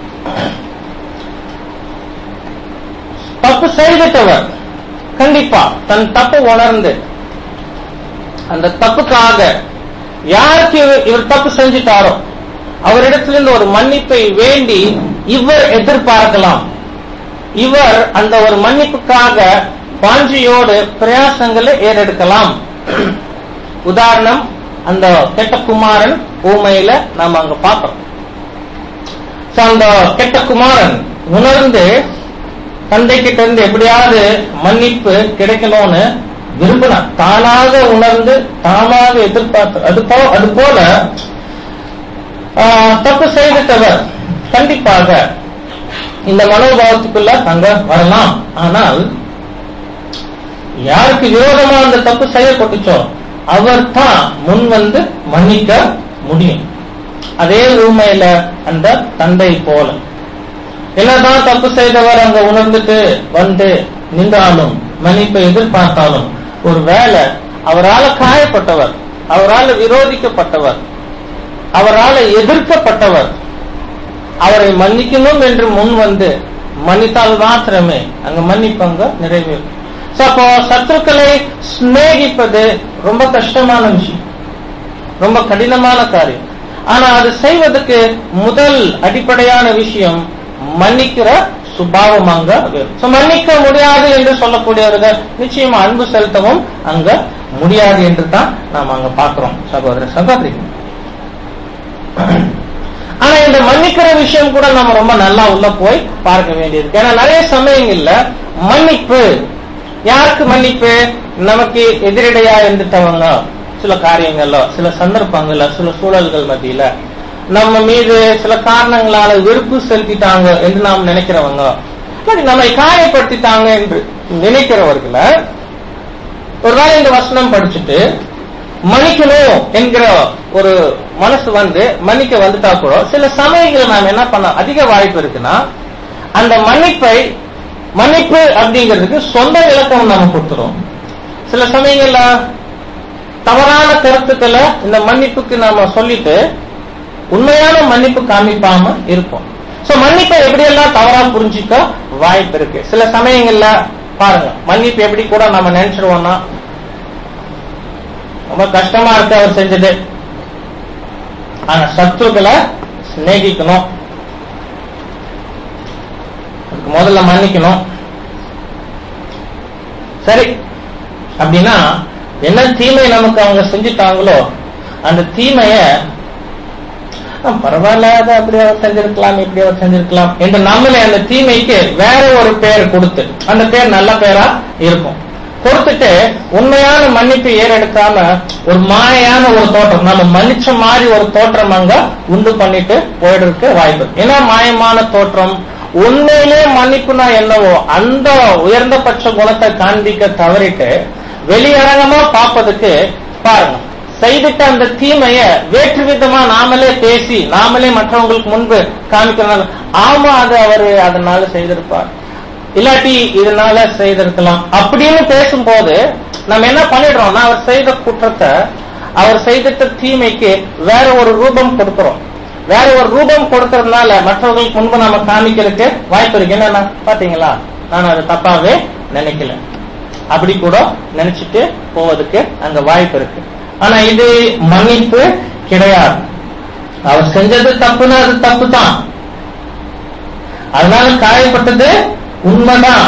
தப்பு செய்துட்டவர் கண்டிப்பா தன் தப்பு உணர்ந்து அந்த தப்புக்காக யாருக்கு இவர் இவர் தப்பு செஞ்சிட்டாரோ அவரிடத்திலிருந்து ஒரு மன்னிப்பை வேண்டி இவர் எதிர்பார்க்கலாம் இவர் அந்த ஒரு மன்னிப்புக்காக வாஞ்சியோடு பிரயாசங்களை ஏறெடுக்கலாம் உதாரணம் அந்த கெட்ட குமாரன் ஊமையில நாம அங்க பார்த்தோம் So, அந்த கெட்ட குமாரன் உணர்ந்து தந்தை கிட்ட இருந்து எப்படியாவது மன்னிப்பு கிடைக்கணும்னு விரும்பினான் தானாக உணர்ந்து தானாக எதிர்பார்த்து அது போ அது போல ஆஹ், தப்பு செய்துட்டவர் கண்டிப்பாக இந்த மனோபாவத்துக்குள்ள அங்க வரலாம் ஆனால் யாருக்கு விரோதமா அந்த தப்பு செய்யப்பட்டுச்சோ அவர் தான் முன் வந்து மன்னிக்க முடியும் அதே ஊமையில அந்த தந்தை போல என்னதான் தப்பு செய்தவர் அங்க உணர்ந்துட்டு வந்து நின்றாலும் மன்னிப்பை எதிர்பார்த்தாலும் ஒரு வேளை அவரால் காயப்பட்டவர் அவரால் விரோதிக்கப்பட்டவர் அவரால் எதிர்க்கப்பட்டவர் அவரை மன்னிக்கணும் என்று முன் வந்து மன்னித்தால் மாத்திரமே அங்க மன்னிப்பு அங்க நிறைவேறும் So, அப்போ சத்துருக்களை சிநேகிப்பது ரொம்ப கஷ்டமான விஷயம் ரொம்ப கடினமான காரியம் ஆனா அது செய்வதற்கு முதல் அடிப்படையான விஷயம் மன்னிக்கிற சுபாவம் அங்க வேணும் So, மன்னிக்க முடியாது என்று சொல்லக்கூடியவர்கள் நிச்சயமா அன்பு செலுத்தவும் அங்க முடியாது என்று தான் நாம் அங்க பார்க்கிறோம் சகோதர சகோதரிகள் ஆனா இந்த மன்னிக்கிற விஷயம் கூட நம்ம ரொம்ப நல்லா உள்ள போய் பார்க்க வேண்டியது ஏன்னா நிறைய சமயங்கள்ல மன்னிப்பு யாருக்கு மன்னிப்பு நமக்கு எதிரடையா இருந்துட்டவங்க சில காரியங்கள்ல சில சந்தர்ப்பங்கள்ல சில சூழல்கள் மத்தியில நம்ம மீது சில காரணங்களால வெறுப்பு செலுத்திட்டாங்க என்று நாம் நினைக்கிறவங்க இல்லாட்டி நம்மை காயப்படுத்திட்டாங்க என்று நினைக்கிறவர்களை ஒருவேளை இந்த வசனம் படிச்சுட்டு மன்னிக்கணும் என்கிற ஒரு மனசு வந்து மன்னிக்க வந்துட்டா கூட சில சமயங்கள் நாம் என்ன பண்ண அதிக வாய்ப்பு இருக்குன்னா அந்த மன்னிப்பை மன்னிப்பு அப்படிங்கிறதுக்கு சொந்த விளக்கம் நாம கொடுத்துறோம் சில சமயங்கள்ல தவறான கருத்துக்களை இந்த மன்னிப்புக்கு நாம சொல்லிட்டு உண்மையான மன்னிப்பு காமிப்பாம இருப்போம் சோ மன்னிப்பை எப்படியெல்லாம் தவறா புரிஞ்சுக்க வாய்ப்பு இருக்கு சில சமயங்கள்ல பாருங்க மன்னிப்பு எப்படி கூட நம்ம நினைச்சிருவோம்னா ரொம்ப கஷ்டமா இருக்கு அவர் செஞ்சது ஆனா சத்துருக்களை சிநேகிக்கணும் அதுக்கு முதல்ல மன்னிக்கணும் சரி அப்படின்னா என்ன தீமை நமக்கு அவங்க செஞ்சுட்டாங்களோ அந்த தீமைய ஆ, பரவாயில்ல அது அப்படி அவர் செஞ்சிருக்கலாம் இப்படி அவர் செஞ்சிருக்கலாம் என்று நம்மளே அந்த தீமைக்கு வேற ஒரு பெயர் கொடுத்து அந்த பேர் நல்ல பேரா இருக்கும் கொடுத்துட்டு உண்மையான மன்னிப்பு ஏறெடுக்காம ஒரு மாயான ஒரு தோற்றம் நம்ம மன்னிச்ச மாதிரி ஒரு தோற்றம் அங்க உண்டு பண்ணிட்டு போயிடுறதுக்கு வாய்ப்பு இருக்கு. ஏன்னா மாயமான தோற்றம் உண்மையிலே மன்னிப்புனா என்னவோ அந்த உயர்ந்தபட்ச குணத்தை காண்பிக்க தவறிட்டு வெளியரங்கமா பார்ப்பதுக்கு பாருங்க செய்துட்ட அந்த தீமைய வேற்று விதமா நாமளே பேசி நாமளே மற்றவங்களுக்கு முன்பு காமிக்கிறனால ஆமா அது அவரு அதனால செய்திருப்பார் இல்லாட்டி இதனால செய்திருக்கலாம் அப்படின்னு பேசும்போது நம்ம என்ன பண்ணிடுறோம்னா அவர் செய்த குற்றத்தை அவர் செய்திட்ட தீமைக்கு வேற ஒரு ரூபம் கொடுக்கிறோம் வேற ஒரு ரூபம் கொடுக்கறதுனால மற்றவர்களுக்கு முன்பு நாம காமிக்கிறதுக்கு வாய்ப்பு இருக்கு என்னன்னா பாத்தீங்களா நான் அது தப்பாவே நினைக்கல அப்படி கூட நினைச்சிட்டு போவதுக்கு அங்க வாய்ப்பு இருக்கு ஆனா இது மன்னிப்பு கிடையாது அவர் செஞ்சது தப்புன்னா அது தப்பு தான் அதனால காயப்பட்டது உண்மைதான்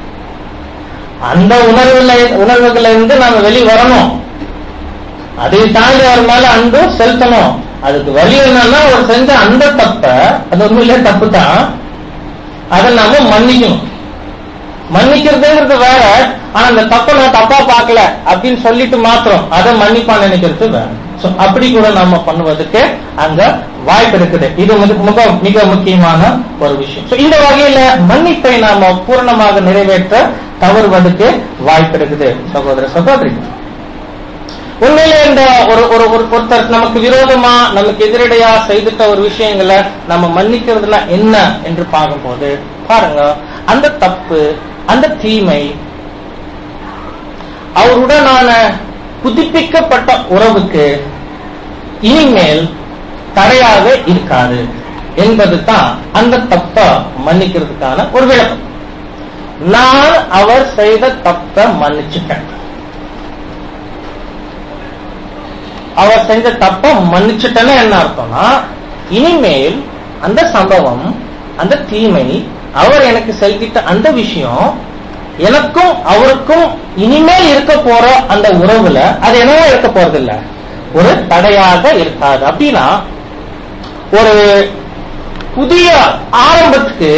அந்த உணர்வுல உணர்வுகளை இருந்து நாம வெளி வரணும் அதை தாண்டி அவர் மேல அன்பு செலுத்தணும் அதுக்கு வழி என்னன்னா அவர் செஞ்ச அந்த தப்ப அது உண்மையிலே தப்பு தான் அதை நாம மன்னிக்கணும் மன்னிக்கிறதுங்கிறது வேற ஆனா அந்த தப்பை நான் தப்பா பார்க்கல அப்படின்னு சொல்லிட்டு மாத்திரம் அதை மன்னிப்பா நினைக்கிறது வேற So, அப்படி கூட நாம பண்ணுவதற்கு அங்க வாய்ப்பு இருக்குது இது வந்து மிக மிக முக்கியமான ஒரு விஷயம் So, இந்த வகையில மன்னிப்பை நாம பூரணமாக நிறைவேற்ற தவறுவதற்கு வாய்ப்பு இருக்குது சகோதர சகோதரி உண்மையிலே இந்த ஒரு ஒரு ஒரு ஒருத்தர் நமக்கு விரோதமா நமக்கு எதிரடையா செய்துட்ட ஒரு விஷயங்களை நம்ம மன்னிக்கிறதுனா என்ன என்று பார்க்கும்போது பாருங்க அந்த தப்பு அந்த தீமை அவருடனான புதுப்பிக்கப்பட்ட உறவுக்கு இனிமேல் தடையாக இருக்காது என்பது தான் அந்த தப்ப மன்னிக்கிறதுக்கான ஒரு விளக்கம் நான் அவர் செய்த தப்ப மன்னிச்சுட்டேன் அவர் செஞ்ச தப்ப மன்னிச்சுட்டேன்னு என்ன அர்த்தம்னா இனிமேல் அந்த சம்பவம் அந்த தீமை அவர் எனக்கு செலுத்திட்ட அந்த விஷயம் எனக்கும் அவருக்கும் இனிமேல் இருக்க போற அந்த உறவுல அது என்னவோ இருக்க போறது இல்ல ஒரு தடையாக இருக்காது அப்படின்னா ஒரு புதிய ஆரம்பத்துக்கு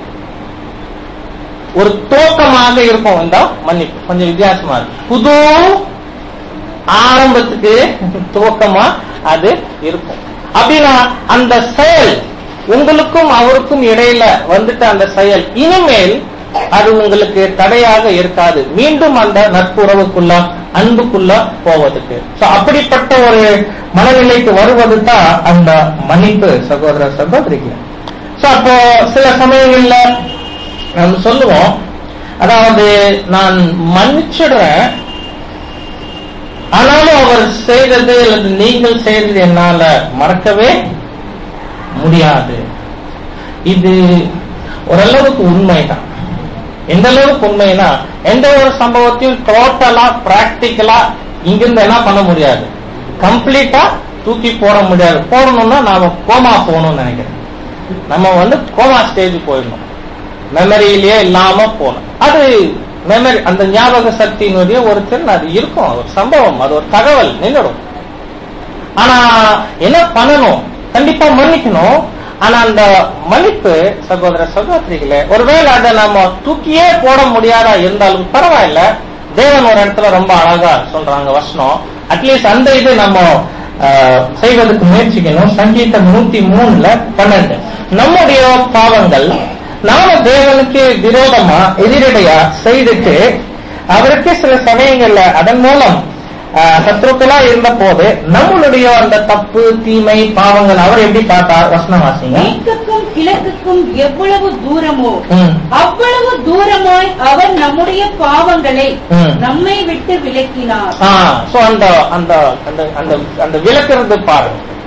ஒரு துவக்கமாக இருக்கும் இந்த மன்னிப்பு கொஞ்சம் வித்தியாசமா இருக்கு புது ஆரம்பத்துக்கு துவக்கமா அது இருக்கும் அப்படின்னா அந்த செயல் உங்களுக்கும் அவருக்கும் இடையில வந்துட்ட அந்த செயல் இனிமேல் அது உங்களுக்கு தடையாக இருக்காது மீண்டும் அந்த நட்புறவுக்குள்ள அன்புக்குள்ள போவதுக்கு So, அப்படிப்பட்ட ஒரு மனநிலைக்கு வருவது தான் அந்த மன்னிப்பு சகோதர சகோதரிக்கு So, அப்போ சில சமயங்கள்ல நம்ம சொல்லுவோம் அதாவது நான் மன்னிச்சிடுறேன் ஆனாலும் அவர் செய்தது அல்லது நீங்கள் செய்தது என்னால மறக்கவே முடியாது இது ஓரளவுக்கு உண்மைதான் எந்த அளவுக்கு உண்மைனா எந்த ஒரு சம்பவத்தையும் டோட்டலா பிராக்டிக்கலா இங்கிருந்து என்ன பண்ண முடியாது கம்ப்ளீட்டா தூக்கி போட முடியாது போடணும்னா நாம கோமா போகணும்னு நினைக்கிறேன் நம்ம வந்து கோமா ஸ்டேஜ் போயிடணும் மெமரியிலேயே இல்லாம போகணும் அது மெமரி அந்த ஞாபக சக்தியினுடைய ஒரு திறன் அது இருக்கும் அது ஒரு சம்பவம் அது ஒரு தகவல் நின்றுடும் ஆனா என்ன பண்ணணும் கண்டிப்பா மன்னிக்கணும் ஆனா அந்த மன்னிப்பு சகோதர சகோதரிகளே ஒருவேளை அதை நம்ம தூக்கியே போட முடியாதா இருந்தாலும் பரவாயில்ல தேவன் ஒரு இடத்துல ரொம்ப அழகா சொல்றாங்க வசனம் அட்லீஸ்ட் அந்த இது நம்ம ஆஹ், செய்வதற்கு முயற்சிக்கணும் சங்கீதம் நூத்தி மூணுல பன்னெண்டு நம்முடைய பாவங்கள் நாம தேவனுக்கு விரோதமா எதிரடையா செய்துட்டு அவருக்கு சில சமயங்கள்ல அதன் மூலம் ஆஹ், சத்ருக்களா இருந்த போது நம்மளுடைய அந்த தப்பு தீமை பாவங்கள் அவர் எப்படி பார்த்தார் வசனம் வாசிங்க மேற்குக்கும் கிழக்குக்கும் எவ்வளவு தூரமோ ம். அவ்வளவு தூரமாய் அவர் நம்முடைய பாவங்களை ம். நம்மை விட்டு விலக்கினார் ஆ, so அந்த அந்த அந்த அந்த அந்த விளக்குறது பாருங்க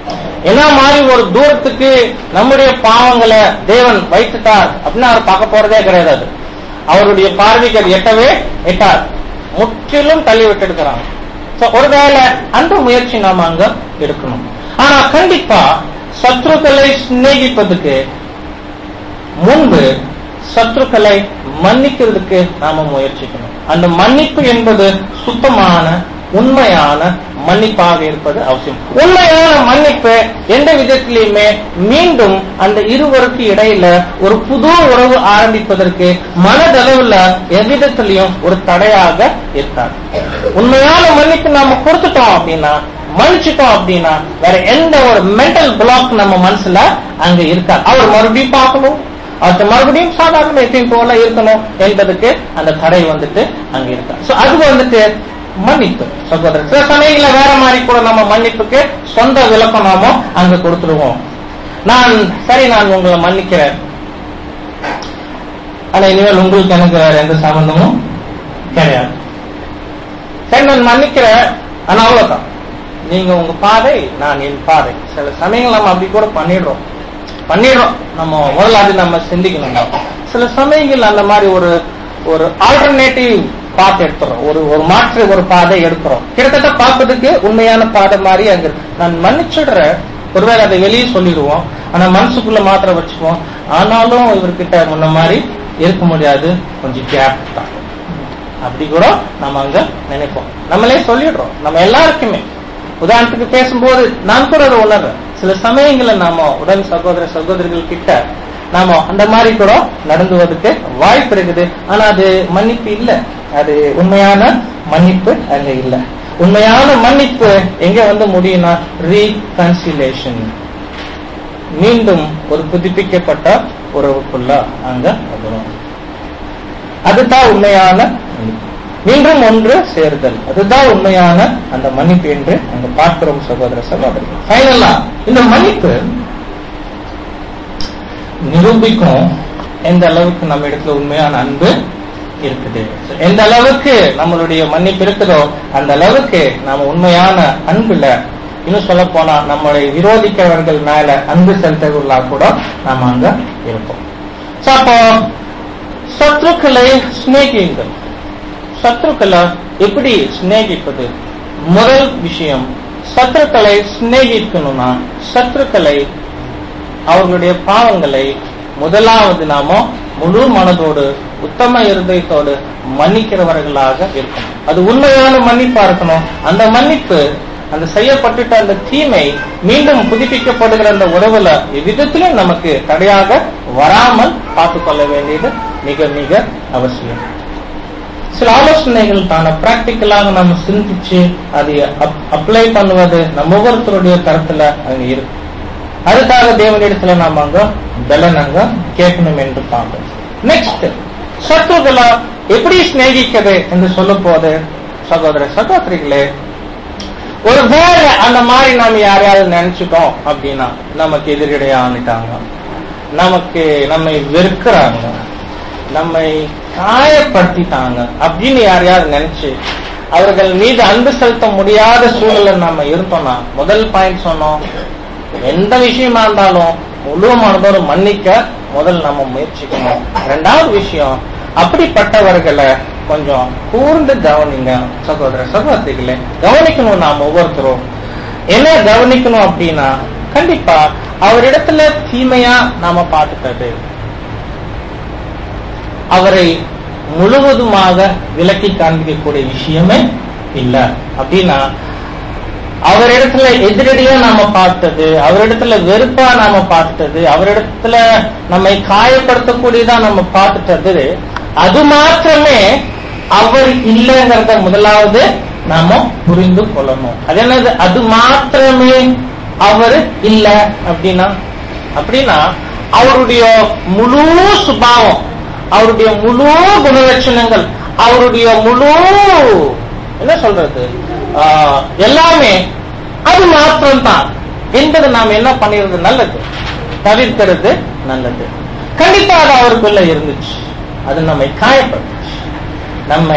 என்ன மாதிரி ஒரு தூரத்துக்கு நம்முடைய பாவங்களை தேவன் வைத்துட்டார் அப்படின்னு அவர் பார்க்க போறதே கிடையாது அது. அவருடைய பார்வைக்கு அது எட்டவே எட்டார் முற்றிலும் தள்ளி விட்டுடுக்கிறாங்க So, ஒருவேளை அந்த முயற்சி நாம அங்க எடுக்கணும் ஆனா கண்டிப்பா சத்ருக்களை சிநேகிப்பதுக்கு முன்பு சத்ருக்களை மன்னிக்கிறதுக்கு நாம முயற்சிக்கணும் அந்த மன்னிப்பு என்பது சுத்தமான உண்மையான மன்னிப்பாக இருப்பது அவசியம் உண்மையான மன்னிப்பு எந்த விதத்திலையுமே மீண்டும் அந்த இருவருக்கு இடையில ஒரு புது உறவு ஆரம்பிப்பதற்கு மனதளவுல எவ்விதத்திலையும் ஒரு தடையாக இருக்காது உண்மையான மன்னிப்பு நாம கொடுத்துட்டோம் அப்படின்னா மன்னிச்சிட்டோம் அப்படின்னா வேற எந்த ஒரு மென்டல் பிளாக் நம்ம மனசுல அங்க இருக்காது அவர் மறுபடியும் பார்க்கணும் அவர்கிட்ட மறுபடியும் சாதாரண எப்பயும் போல இருக்கணும் என்பதுக்கு அந்த தடை வந்துட்டு அங்க இருக்கா சோ அது வந்துட்டு மன்னிப்பு சகோதரர் சில சமயங்கள வேற மாதிரி கூட நம்ம மன்னிப்புக்கு சொந்த விளக்கம் நாம அங்க கொடுத்துருவோம் நான் சரி நான் உங்களை மன்னிக்கிறேன் ஆனா இனிமேல் உங்களுக்கு எனக்கு வேற எந்த சம்பந்தமும் கிடையாது சரி நான் மன்னிக்கிறேன் ஆனா அவ்வளவுதான் நீங்க உங்க பாதை நான் என் பாதை சில சமயங்கள் நம்ம அப்படி கூட பண்ணிடுறோம் பண்ணிடுறோம் நம்ம முதல்ல அது நம்ம சிந்திக்கணும் நம்ம. சில சமயங்கள் அந்த மாதிரி ஒரு ஒரு ஆல்டர்னேட்டிவ் பாத் எடுத்துறோம் ஒரு ஒரு மாற்று ஒரு பாதை எடுக்கிறோம் கிட்டத்தட்ட பார்ப்பதுக்கு உண்மையான பாதை மாதிரி அங்க இருக்கு. நான் மன்னிச்சிடுறேன் ஒருவேளை அதை வெளியே சொல்லிடுவோம் ஆனா மனசுக்குள்ள மாத்திரம் வச்சுக்குவோம் ஆனாலும் இவர்கிட்ட முன்ன மாதிரி இருக்க முடியாது கொஞ்சம் கேப் தான் அப்படி கூட நம்ம அங்க நினைப்போம் நம்மளே சொல்லிடுறோம் நம்ம எல்லாருக்குமே உதாரணத்துக்கு பேசும்போது நான் கூட அதை உணர்றேன் சில சமயங்கள்ல நாம உடன் சகோதர சகோதரிகள் கிட்ட நாம அந்த மாதிரி கூட நடந்துவதற்கு வாய்ப்பு இருக்குது ஆனா அது மன்னிப்பு இல்ல அது உண்மையான மன்னிப்பு அங்க இல்ல உண்மையான மன்னிப்பு எங்க வந்து முடியும்னா ரீகன்சிலேஷன் மீண்டும் ஒரு புதுப்பிக்கப்பட்ட உறவுக்குள்ள அங்க வரும் அதுதான் உண்மையான மன்னிப்பு. மீண்டும் ஒன்று சேருதல் அதுதான் உண்மையான அந்த மன்னிப்பு என்று அங்க பார்க்கிறோம் சகோதர சகோதரர்கள் ஃபைனலா இந்த மன்னிப்பு நிரூபிக்கும் எந்த அளவுக்கு நம்ம இடத்துல உண்மையான அன்பு இருக்குது So, எந்த அளவுக்கு நம்மளுடைய மன்னிப்பு இருக்குதோ அந்த அளவுக்கு நாம உண்மையான அன்புல இன்னும் சொல்ல போனா நம்மளை விரோதிக்கிறவர்கள் மேல அன்பு செலுத்தவர்களா கூட நாம அங்க இருப்போம் So, அப்போ சத்ருக்களை சிநேகியுங்கள் சத்ருக்களை எப்படி சிநேகிப்பது முதல் விஷயம் சத்ருக்களை சிநேகிக்கணும்னா சத்ருக்களை அவர்களுடைய பாவங்களை முதலாவது நாம முழு மனதோடு உத்தம இருதயத்தோடு மன்னிக்கிறவர்களாக இருக்கணும் அது உண்மையான மன்னிப்பா இருக்கணும் அந்த மன்னிப்பு அந்த செய்யப்பட்டுட்ட அந்த தீமை மீண்டும் புதுப்பிக்கப்படுகிற அந்த உறவுல எவ்விதத்திலும் நமக்கு தடையாக வராமல் பார்த்துக் கொள்ள வேண்டியது மிக மிக அவசியம் சில ஆலோசனைகள் தான பிராக்டிக்கலாக நம்ம சிந்திச்சு அதை அப்ளை பண்ணுவது நம்ம ஒவ்வொருத்தருடைய கருத்துல அங்க இருக்கு அதுக்காக தேவனிடத்துல நாம அங்க பலன் அங்க கேட்கணும் என்று பார்ப்போம் நெக்ஸ்ட் சத்துருக்களை எப்படி சிநேகிக்கிறது என்று சொல்ல போது சகோதர சகோதரிகளே ஒரு வேலை அந்த மாதிரி நாம யாரையாவது நினைச்சிட்டோம் அப்படின்னா நமக்கு எதிரிடையான்னுட்டாங்க நமக்கு நம்மை வெறுக்கிறாங்க நம்மை காயப்படுத்திட்டாங்க அப்படின்னு யாரையாவது நினைச்சு அவர்கள் மீது அன்பு செலுத்த முடியாத சூழல்ல நம்ம இருந்தோம்னா முதல் பாயிண்ட் சொன்னோம் எந்த விஷயமா இருந்தாலும் முழு மனதோடு மன்னிக்க முதல் நம்ம முயற்சிக்கணும் ரெண்டாவது விஷயம் அப்படிப்பட்டவர்களை கொஞ்சம் கூர்ந்து கவனிங்க சகோதர சகோதரிகளே கவனிக்கணும் நாம் ஒவ்வொருத்தரும் என்ன கவனிக்கணும் அப்படின்னா கண்டிப்பா அவரிடத்துல தீமையா நாம பார்த்துட்டது அவரை முழுவதுமாக விலக்கி காண்பிக்கக்கூடிய விஷயமே இல்ல அப்படின்னா அவரிடத்துல எதிரடியா நாம பார்த்தது அவரிடத்துல வெறுப்பா நாம பார்த்தது அவரிடத்துல நம்மை காயப்படுத்தக்கூடியதா நம்ம பார்த்துட்டது அது மாத்திரமே அவர் இல்லைங்கிறத முதலாவது நாம புரிந்து கொள்ளணும் அது என்னது அது மாத்திரமே அவர் இல்ல அப்படின்னா அப்படின்னா அவருடைய முழு சுபாவம் அவருடைய முழு குணலட்சணங்கள் அவருடைய முழு என்ன சொல்றது ஆஹ், எல்லாமே அது மாத்திரம்தான் என்பது நாம் என்ன பண்ணிடுறது நல்லது தவிர்க்கிறது நல்லது கண்டிப்பா அது அவருக்குள்ள இருந்துச்சு அது நம்மை காயப்படுத்துச்சு நம்மை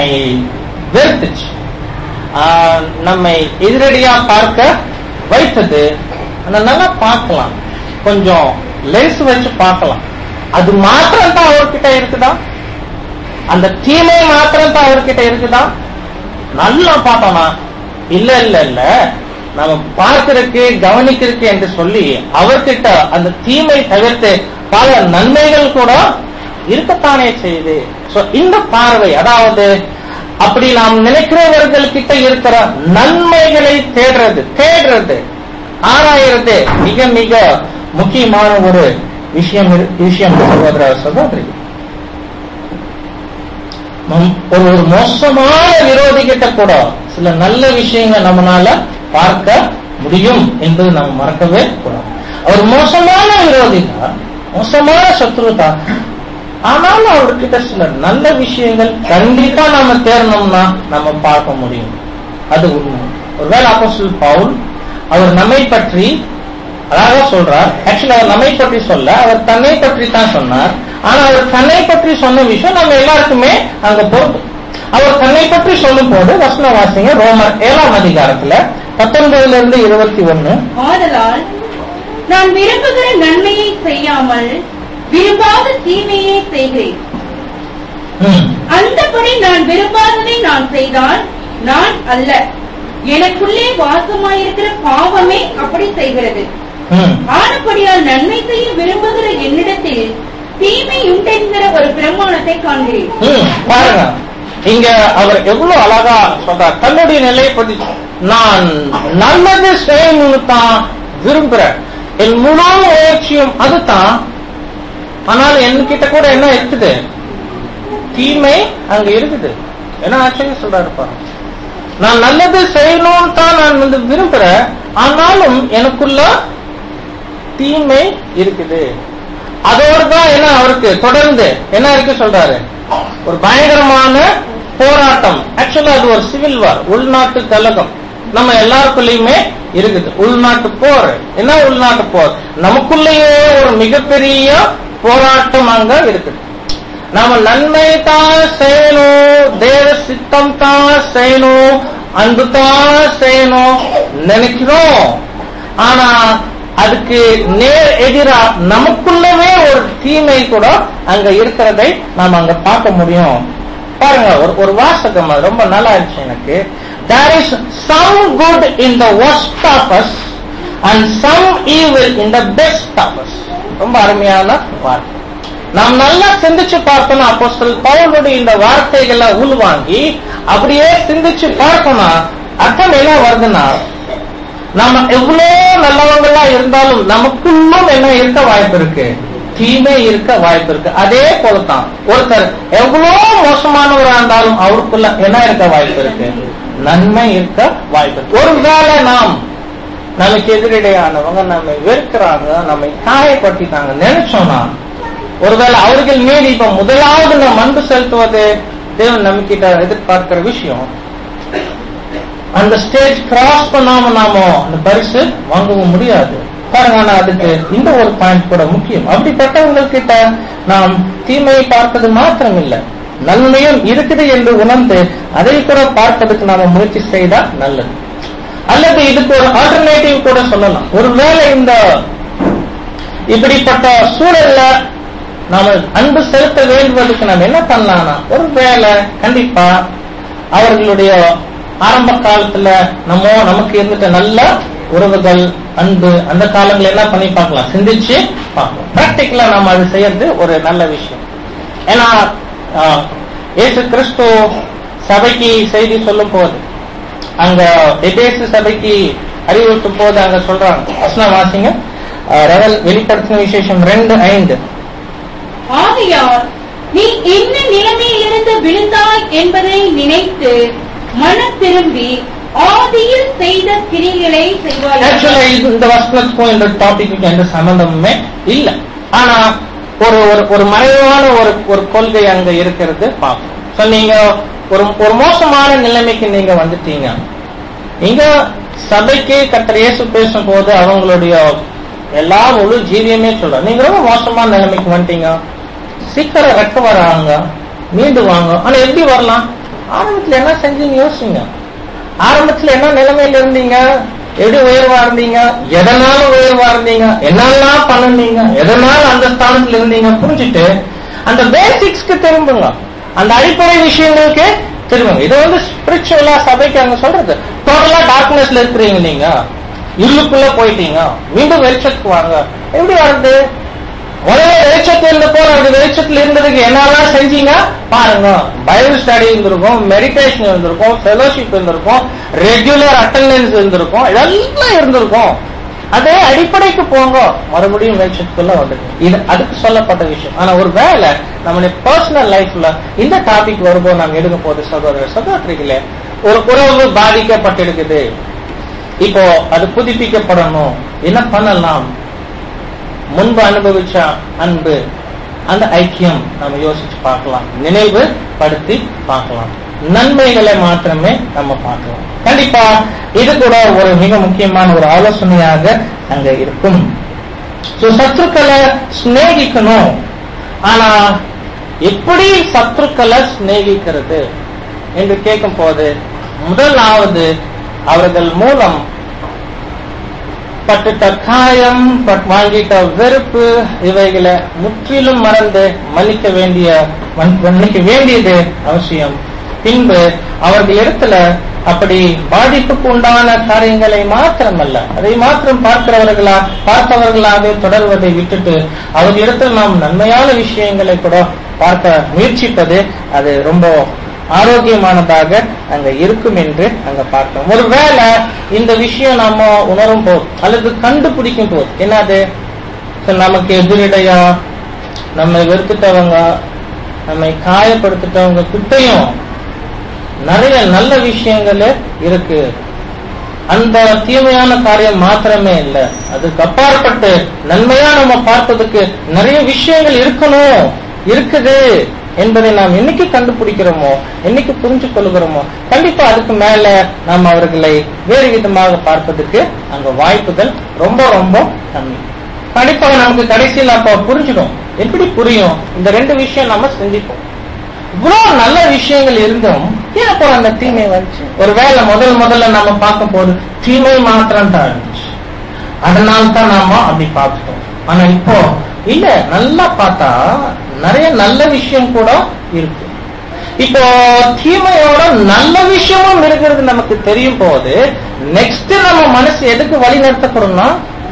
வெறுத்துச்சு ஆஹ், நம்மை எதிரடியா பார்க்க வைத்தது ஆனா நல்லா பார்க்கலாம் கொஞ்சம் லென்ஸ் வச்சு பார்க்கலாம் அது மாத்திரம் தான் அவர்கிட்ட இருக்குதா அந்த தீமை மாத்திரம் தான் அவர்கிட்ட இருக்குதா நல்லா பார்த்தோம்னா இல்ல இல்ல இல்ல நம்ம பார்க்கறதுக்கு கவனிக்கிறதுக்கு என்று சொல்லி அவர்கிட்ட அந்த தீமை தவிர்த்து பல நன்மைகள் கூட இருக்கத்தானே செய்யுது சோ இந்த பார்வை அதாவது அப்படி நாம் நினைக்கிறவர்கள் கிட்ட இருக்கிற நன்மைகளை தேடுறது தேடுறது ஆராயிறது மிக மிக முக்கியமான ஒரு விஷயம் இரு- விஷயம் சகோதர சகோதரி நம் ஒரு ஒரு மோசமான விரோதி கிட்ட கூட சில நல்ல விஷயங்கள் நம்மளால பார்க்க முடியும் என்பது நம்ம மறக்கவே கூடாது அவர் மோசமான விரோதி தான் மோசமான சத்ரு தான் ஆனாலும் அவர்கிட்ட சில நல்ல விஷயங்கள் கண்டிப்பா நாம தேடணும்னா நம்ம பார்க்க முடியும் அது உண்மை ஒருவேளை அப்போஸ்தலர் பவுல் அவர் நம்மை பற்றி அழகா சொல்றார் ஆக்சுவலி அவர் நம்மை பற்றி சொல்ல அவர் தன்னை பற்றி தான் சொன்னார் ஆனா அவர் தன்னை பற்றி சொன்ன விஷயம் நம்ம எல்லாருக்குமே அங்க பொறுப்பு அவர் தன்னை பற்றி சொல்லும் போது வசன வாசிங்க ரோமர் ஏழாம் அதிகாரத்துல பத்தொன்பதுல இருந்து இருபத்தி ஒண்ணு ஆதலால் நான் விரும்புகிற நன்மையை செய்யாமல் விரும்பாத தீமையை செய்கிறேன் ம், அந்தபடி நான் விரும்பாததை நான் செய்தால் நான் அல்ல எனக்குள்ளே வாசமாயிருக்கிற பாவமே அப்படி செய்கிறது ம். ஆனபடியால் நன்மை செய்ய விரும்புகிற என்னிடத்தில் தீமை உண்டென்கிற ஒரு பிரமாணத்தை காண்கிறேன் ம், பாருங்க இங்க அவர் எவ்வளவு அழகா சொல்றார் தன்னுடைய நிலையை பத்தி நான் நல்லது செய்யணும்னு தான் விரும்புறேன் என் முழு முயற்சியும் அதுதான் ஆனால் என்கிட்ட கூட என்ன இருக்குது தீமை அங்க இருக்குது என்ன ஆச்சரியம் சொல்றாரு பாருங்க நான் நல்லது செய்யணும்னு தான் நான் வந்து விரும்புறேன் ஆனாலும் எனக்குள்ள தீமை இருக்குது அதோடு தான் என்ன அவருக்கு தொடர்ந்து என்ன இருக்கு சொல்றாரு ஒரு பயங்கரமான போராட்டம் ஆக்சுவலா அது ஒரு சிவில் வார் உள்நாட்டு கலகம் நம்ம எல்லாருக்குள்ளயுமே இருக்குது உள்நாட்டு போர் என்ன உள்நாட்டு போர் நமக்குள்ளேயே ஒரு மிகப்பெரிய போராட்டம் அங்க இருக்குது நாம நன்மை தான் செய்யணும் தேவ சித்தம் தான் செய்யணும் அன்பு தான் செய்யணும் நினைக்கிறோம் ஆனா அதுக்கு நேர் எதிரா நமக்குள்ளவே ஒரு தீமை கூட அங்க இருக்கிறதை நாம அங்க பார்க்க முடியும் பாருங்க ஒரு ஒரு வாசகம் அது ரொம்ப நல்லா இருந்துச்சு எனக்கு there is some good in the worst of us and some evil in the best of us ரொம்ப அருமையான வார்த்தை நாம் நல்லா சிந்திச்சு பார்த்தோம்னா அப்போஸ்தலர் பவுலுடைய இந்த வார்த்தைகளை உள்வாங்கி அப்படியே சிந்திச்சு பார்த்தோம்னா அர்த்தம் என்ன வருதுன்னா நம்ம எவ்வளவு நல்லவங்களா இருந்தாலும் நமக்குள்ளும் என்ன இருக்க வாய்ப்பு இருக்கு தீமை இருக்க வாய்ப்பு இருக்கு அதே போலதான் ஒருத்தர் எவ்வளவு மோசமானவரா இருந்தாலும் அவருக்குள்ள என்ன இருக்க வாய்ப்பு இருக்கு நன்மை இருக்க வாய்ப்பு இருக்கு ஒருவேளை நாம் நமக்கு எதிரிடையானவங்க நம்மை வெறுக்கிறாங்க நம்மை காயப்படுத்திட்டாங்க நினைச்சோம்னா ஒருவேளை அவர்கள் மீது இப்ப முதலாவது நாம் அன்பு செலுத்துவது தேவன் நம்மகிட்ட எதிர்பார்க்கிற விஷயம் அந்த ஸ்டேஜ் கிராஸ் பண்ணாம நாம அந்த பரிசு வாங்கவும் முடியாது பாருங்க ஆனா அதுக்கு இந்த ஒரு பாயிண்ட் கூட முக்கியம் அப்படிப்பட்டவங்ககிட்ட நாம் தீமையை பார்ப்பது மாத்திரம் இல்ல நன்மையும் இருக்குது என்று உணர்ந்து அதை கூட பார்ப்பதற்கு நாம முயற்சி செய்தா நல்லது அல்லது இதுக்கு ஒரு ஆல்டர்னேட்டிவ் கூட சொல்லலாம் ஒருவேளை இந்த இப்படிப்பட்ட சூழல்ல நாம அன்பு செலுத்த வேண்டுவதற்கு நாம் என்ன பண்ணலாம்னா ஒருவேளை கண்டிப்பா அவர்களுடைய ஆரம்ப காலத்துல நம்ம நமக்கு இருந்துட்ட நல்ல உறவுகள் அன்பு அந்த காலங்கள் என்ன பண்ணி பார்க்கலாம் சிந்திச்சு பார்க்கலாம் பிராக்டிக்கலா நம்ம அது செய்யறது ஒரு நல்ல விஷயம் ஏன்னா ஆஹ், இயேசு கிறிஸ்து சபைக்கு செய்தி சொல்லும் போது அங்க எபேசு சபைக்கு அறிவுறுத்தும் போது அங்க சொல்றாங்க வசனம் வாசிங்க ஆஹ், ரெவல் வெளிப்படுத்தின விசேஷம் ரெண்டு ஐந்து ஆகையால் நீ என்ன நிலைமையிலிருந்து விழுந்தாய் என்பதை நினைத்து மனம் திரும்பி ஆதியில் செய்த கிரிகளை ஆக்சுவலா செய்வாய் இது இந்த வசனத்துக்கும் இந்த டாபிக்கு எந்த சம்பந்தமுமே இல்ல ஆனா ஒரு ஒரு ஒரு மறைவான ஒரு ஒரு கொள்கை அங்க இருக்கிறது பார்க்கணும் So, நீங்க ஒரு ஒரு மோசமான நிலைமைக்கு நீங்க வந்துட்டீங்க நீங்க சபைக்கு கர்த்தர் இயேசு பேசும்போது அவங்களுடைய எல்லா முழு ஜீவியமே சொல்ற நீங்க ரொம்ப மோசமான நிலைமைக்கு வந்துட்டீங்க சீக்கிரம் ரெக்கவர் ஆகுங்க மீண்டு வாங்க ஆனா எப்படி வரலாம் ஆரம்பத்துல என்ன செஞ்சீங்க யோசிங்க ஆரம்பத்துல என்ன நிலைமையில இருந்தீங்க எப்படி உயர்வா இருந்தீங்க எதனால உயர்வா இருந்தீங்க என்னெல்லாம் பண்ணுனீங்க எதனால அந்த ஸ்தானத்துல இருந்தீங்க புரிஞ்சுட்டு அந்த பேசிக்ஸ்க்கு திரும்புங்க அந்த அடிப்படை விஷயங்களுக்கு திரும்புங்க இது வந்து ஸ்பிரிச்சுவலா சபைக்கு அங்க சொல்றது டோட்டலா டார்க்னஸ்ல இருக்கிறீங்க நீங்க இருளுக்குள்ள போயிட்டீங்க மீண்டும் வெளிச்சத்துக்கு வாங்க எப்படி வருது முதல்ல வெளிச்சத்துல இருந்து போற அந்த வெளிச்சத்துல இருந்ததுக்கு என்னெல்லாம் செஞ்சீங்க பாருங்க பைபிள் ஸ்டடி இருந்திருக்கும் மெடிடேஷன் இருந்திருக்கும் ஃபெலோஷிப் இருந்திருக்கும் ரெகுலர் அட்டெண்டன்ஸ் இருந்திருக்கும் இதெல்லாம் இருந்திருக்கும் அதே அடிப்படைக்கு போங்க மறுபடியும் வெளிச்சத்துக்குள்ள வந்துடும் இது அதுக்கு சொல்லப்பட்ட விஷயம் ஆனா ஒரு வேலை நம்மளுடைய பர்சனல் லைஃப்ல இந்த டாபிக் வரும்போது நாம் எடுக்க போது சகோதர சகோதரிகளே ஒரு உறவு பாதிக்கப்பட்டிருக்குது இப்போ அது புதுப்பிக்கப்படணும் என்ன பண்ணலாம் முன்பு அனுபவிச்ச அன்பு அந்த ஐக்கியம் நம்ம யோசிச்சு பார்க்கலாம் நினைவு படுத்தி பார்க்கலாம் நன்மைகளை மாத்திரமே நம்ம பார்க்கலாம் கண்டிப்பா இது கூட ஒரு மிக முக்கியமான ஒரு ஆலோசனையாக அங்க இருக்கும் So, சத்துருக்களை சிநேகிக்கணும் ஆனா எப்படி சத்துருக்களை சிநேகிக்கிறது என்று கேட்கும் போது முதலாவது அவர்கள் மூலம் பட்டுட்ட காயம் பட் வாங்கிட்ட வெறுப்பு இவைகளை முற்றிலும் மறந்து மன்னிக்க வேண்டிய மன்- மன்னிக்க வேண்டியது அவசியம் பின்பு அவர்கள் இடத்துல அப்படி பாதிப்புக்கு உண்டான காரியங்களை மாத்திரமல்ல அதை மாத்திரம் பார்க்கிறவர்களா பார்த்தவர்களாக தொடர்வதை விட்டுட்டு அவர்களிடத்தில் நாம் நன்மையான விஷயங்களை கூட பார்க்க முயற்சிப்பது அது ரொம்ப ஆரோக்கியமானதாக அங்க இருக்கும் என்று அங்க பார்க்கிறோம் ஒருவேளை இந்த விஷயம் நாம உணரும் போது அல்லது கண்டுபிடிக்கும் போது என்னது சரி, நமக்கு எதிரிடையா நம்மை வெறுத்துட்டவங்க நம்மை காயப்படுத்திட்டவங்க கிட்டையும் நிறைய நல்ல விஷயங்கள் இருக்கு அந்த தீமையான காரியம் மாத்திரமே இல்ல அதுக்கு அப்பாற்பட்டு நன்மையா நம்ம பார்ப்பதுக்கு நிறைய விஷயங்கள் இருக்கணும் இருக்குது என்பதை நாம் என்னைக்கு கண்டுபிடிக்கிறோமோ என்னைக்கு புரிஞ்சு கொள்கிறோமோ கண்டிப்பா அதுக்கு மேல நாம் அவர்களை வேறு விதமாக பார்ப்பதற்கு அங்க வாய்ப்புகள் ரொம்ப ரொம்ப கம்மி கண்டிப்பாக நமக்கு கடைசியில் அப்ப புரிஞ்சிடும் எப்படி புரியும் இந்த ரெண்டு விஷயம் நம்ம சிந்திப்போம் இவ்வளவு நல்ல விஷயங்கள் இருந்தும் ஏன் அப்போ அந்த தீமை வந்துச்சு ஒருவேளை முதல் முதல்ல நாம பார்க்கும் போது தீமை மாத்திரம் தான் இருந்துச்சு அதனால தான் நாம அப்படி பார்த்துட்டோம் ஆனா இப்போ இல்ல நல்லா பார்த்தா நிறைய நல்ல விஷயம் கூட இருக்கு இப்போ தீமையோட நல்ல விஷயமும் இருக்கிறது நமக்கு தெரியும் போது நெக்ஸ்ட் நம்ம மனசு எதுக்கு வழி நடத்தப்படும்னா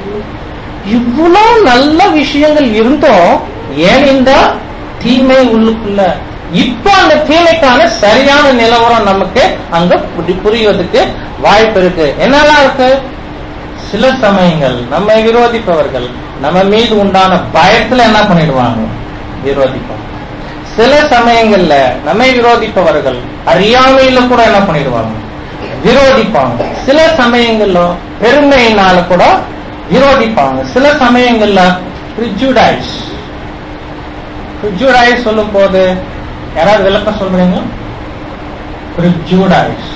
இவ்வளவு நல்ல விஷயங்கள் இருந்தும் ஏன் இந்த தீமை உள்ளுக்குள்ள இப்ப அந்த தீமைக்கான சரியான நிலவரம் நமக்கு அங்க புரி- புரிவதற்கு வாய்ப்பு இருக்கு என்னெல்லாம் இருக்கு சில சமயங்கள் நம்மை விரோதிப்பவர்கள் நம்ம மீது உண்டான பயத்துல என்ன பண்ணிடுவாங்க விரோதிப்பாங்க சில சமயங்கள்ல நம்மை விரோதிப்பவர்கள் அறியாமையில கூட என்ன பண்ணிடுவாங்க விரோதிப்பாங்க சில சமயங்கள்ல பெருமையினால கூட விரோதிப்பாங்க சில சமயங்கள்ல ப்ரிஜுடைஸ் ப்ரிஜுடைஸ் சொல்லும் போது யாராவது விளக்கம் சொல்றீங்க ப்ரிஜுடைஸ்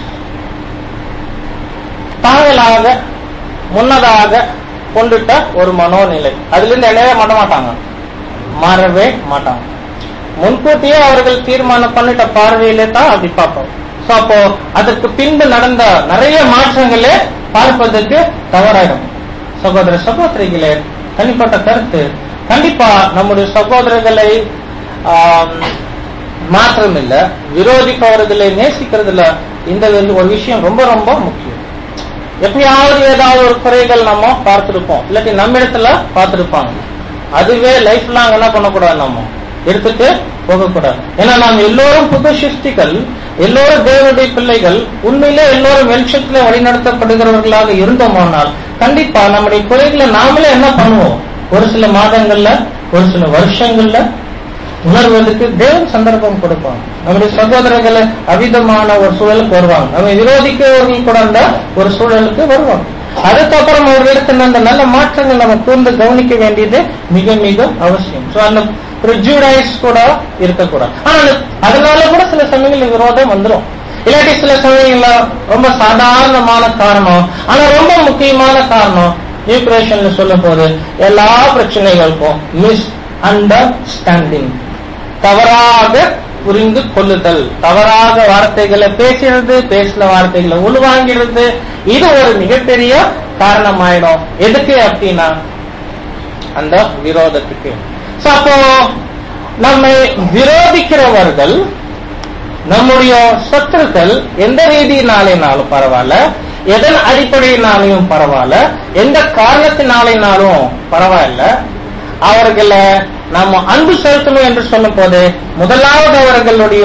தாங்களாக முன்னதாக கொண்டுட்ட ஒரு மனோநிலை அதுல இருந்து என்னவே மாட்ட மாட்டாங்க மாறவே மாட்டாங்க முன்கூட்டியே அவர்கள் தீர்மானம் பண்ணிட்ட பார்வையிலே தான் அப்படி பார்ப்போம் சோ அப்போ அதற்கு பின்பு நடந்த நிறைய மாற்றங்களே பார்ப்பதற்கு தவறாயிடும் சகோதர சகோதரிகளே தனிப்பட்ட கருத்து கண்டிப்பா நம்முடைய சகோதரர்களை ஆம், மாற்றம் இல்ல விரோதிப்பவர்களை நேசிக்கிறதுல இந்த ஒரு விஷயம் ரொம்ப ரொம்ப முக்கியம் எப்பயாவது ஏதாவது ஒரு குறைகள் நம்ம பார்த்திருப்போம் இல்லாட்டி நம்ம இடத்துல பார்த்திருப்பாங்க அதுவே லைஃப் லாங் என்ன பண்ணக்கூடாது நம்ம எடுத்துட்டு போகக்கூடாது ஏன்னா நாம் எல்லோரும் புது சிருஷ்டிகள் எல்லோரும் தேவனுடைய பிள்ளைகள் உண்மையிலே எல்லோரும் வெளிச்சத்திலே வழிநடத்தப்படுகிறவர்களாக இருந்தோமானால் கண்டிப்பா நம்முடைய குறைகளை நாமளே என்ன பண்ணுவோம் ஒரு சில மாதங்கள்ல ஒரு சில வருஷங்கள்ல உணர்வதற்கு தேவன் சந்தர்ப்பம் கொடுப்பாங்க நம்முடைய சகோதரர்களை அவிதமான ஒரு சூழலுக்கு வருவாங்க நம்ம விரோதிக்கிறவர்கள் கூட அந்த ஒரு சூழலுக்கு வருவாங்க அதுக்கப்புறம் அவர்களிடத்தில் அந்த நல்ல மாற்றங்கள் நம்ம கூர்ந்து கவனிக்க வேண்டியது மிக மிக அவசியம் சோ அந்த ப்ரிஜுடைஸ் கூட இருக்கக்கூடாது ஆனா அதனால கூட சில சமயங்களில் விரோதம் வந்துடும் இல்லாட்டி சில சமயங்கள்ல ரொம்ப சாதாரணமான காரணம் ஆனா ரொம்ப முக்கியமான காரணம் நியூக்ரேஷன்ல சொல்லும் போது எல்லா பிரச்சனைகளுக்கும் மிஸ் அண்டர்ஸ்டாண்டிங் தவறாக புரிந்து கொள்ளுதல் தவறாக வார்த்தைகளை பேசுறது பேசின வார்த்தைகளை உள்வாங்கிறது இது ஒரு மிகப்பெரிய காரணமாயிடும் எதுக்கு அப்படின்னா அந்த விரோதத்துக்கு So, அப்போ நம்மை விரோதிக்கிறவர்கள் நம்முடைய சத்துருக்கள் எந்த ரீதியினாலேனாலும் பரவாயில்ல எதன் அடிப்படையினாலையும் பரவாயில்ல எந்த காரணத்தினாலேனாலும் பரவாயில்ல அவர்களை நம்ம அன்பு செலுத்தணும் என்று சொல்லும் போது முதலாவது அவர்களுடைய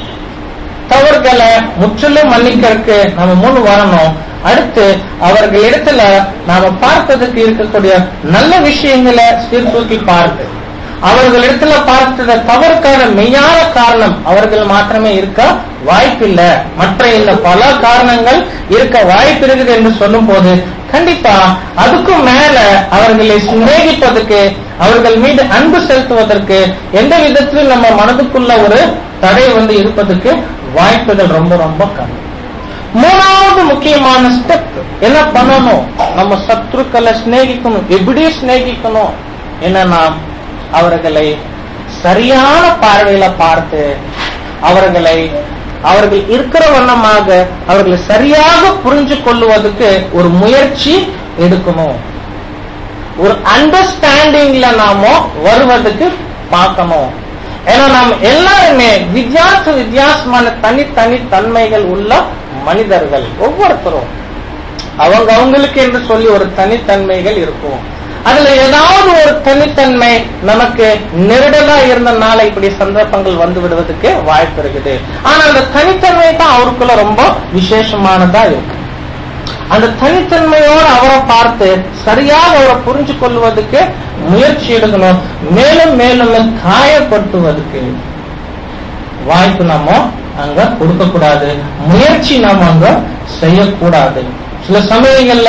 தவறுகளை முற்றிலும் மன்னிக்கிறதுக்கு நம்ம முன் வரணும் அடுத்து அவர்களிடத்துல நாம பார்ப்பதற்கு இருக்கக்கூடிய நல்ல விஷயங்களை சீர்தூக்கி பார்த்து அவர்களிடத்துல பார்த்த தவறுக்கான மெய்யான காரணம் அவர்கள் மாத்திரமே இருக்க வாய்ப்பில்லை மற்ற இந்த பல காரணங்கள் இருக்க வாய்ப்பு இருக்குது என்று சொல்லும் போது கண்டிப்பா அதுக்கும் மேல அவர்களை சிநேகிப்பதற்கு அவர்கள் மீது அன்பு செலுத்துவதற்கு எந்த விதத்திலும் நம்ம மனதுக்குள்ள ஒரு தடை வந்து இருப்பதற்கு வாய்ப்புகள் ரொம்ப ரொம்ப கம்மி மூணாவது முக்கியமான ஸ்டெப் என்ன பண்ணணும் நம்ம சத்ருக்களை சிநேகிக்கணும் எப்படி சிநேகிக்கணும் என்னன்னா அவர்களை சரியான பார்வையில பார்த்து அவர்களை அவர்கள் இருக்கிற வண்ணமாக அவர்களை சரியாக புரிஞ்சு கொள்ளுவதற்கு ஒரு முயற்சி எடுக்கணும் ஒரு அண்டர்ஸ்டாண்டிங்ல நாம வருவதற்கு பார்க்கணும் ஏன்னா நாம் எல்லாருமே வித்தியாச வித்தியாசமான தனித்தனி தன்மைகள் உள்ள மனிதர்கள் ஒவ்வொருத்தரும் அவங்க அவங்களுக்கு என்று சொல்லி ஒரு தனித்தன்மைகள் இருக்கும் அதுல ஏதாவது ஒரு தனித்தன்மை நமக்கு நெருடலா இருந்தனால இப்படி சந்தர்ப்பங்கள் வந்து விடுவதற்கு வாய்ப்பு இருக்குது ஆனா அந்த தனித்தன்மை தான் அவருக்குள்ள ரொம்ப விசேஷமானதா இருக்கு அந்த தனித்தன்மையோடு அவரை பார்த்து சரியாக அவரை புரிஞ்சு கொள்வதற்கு முயற்சி எடுக்கணும் மேலும் மேலும் காயப்படுத்துவதற்கு வாய்ப்பு நம்ம அங்க கொடுக்க கூடாது முயற்சி நாம அங்க செய்யக்கூடாது சில சமயங்கள்ல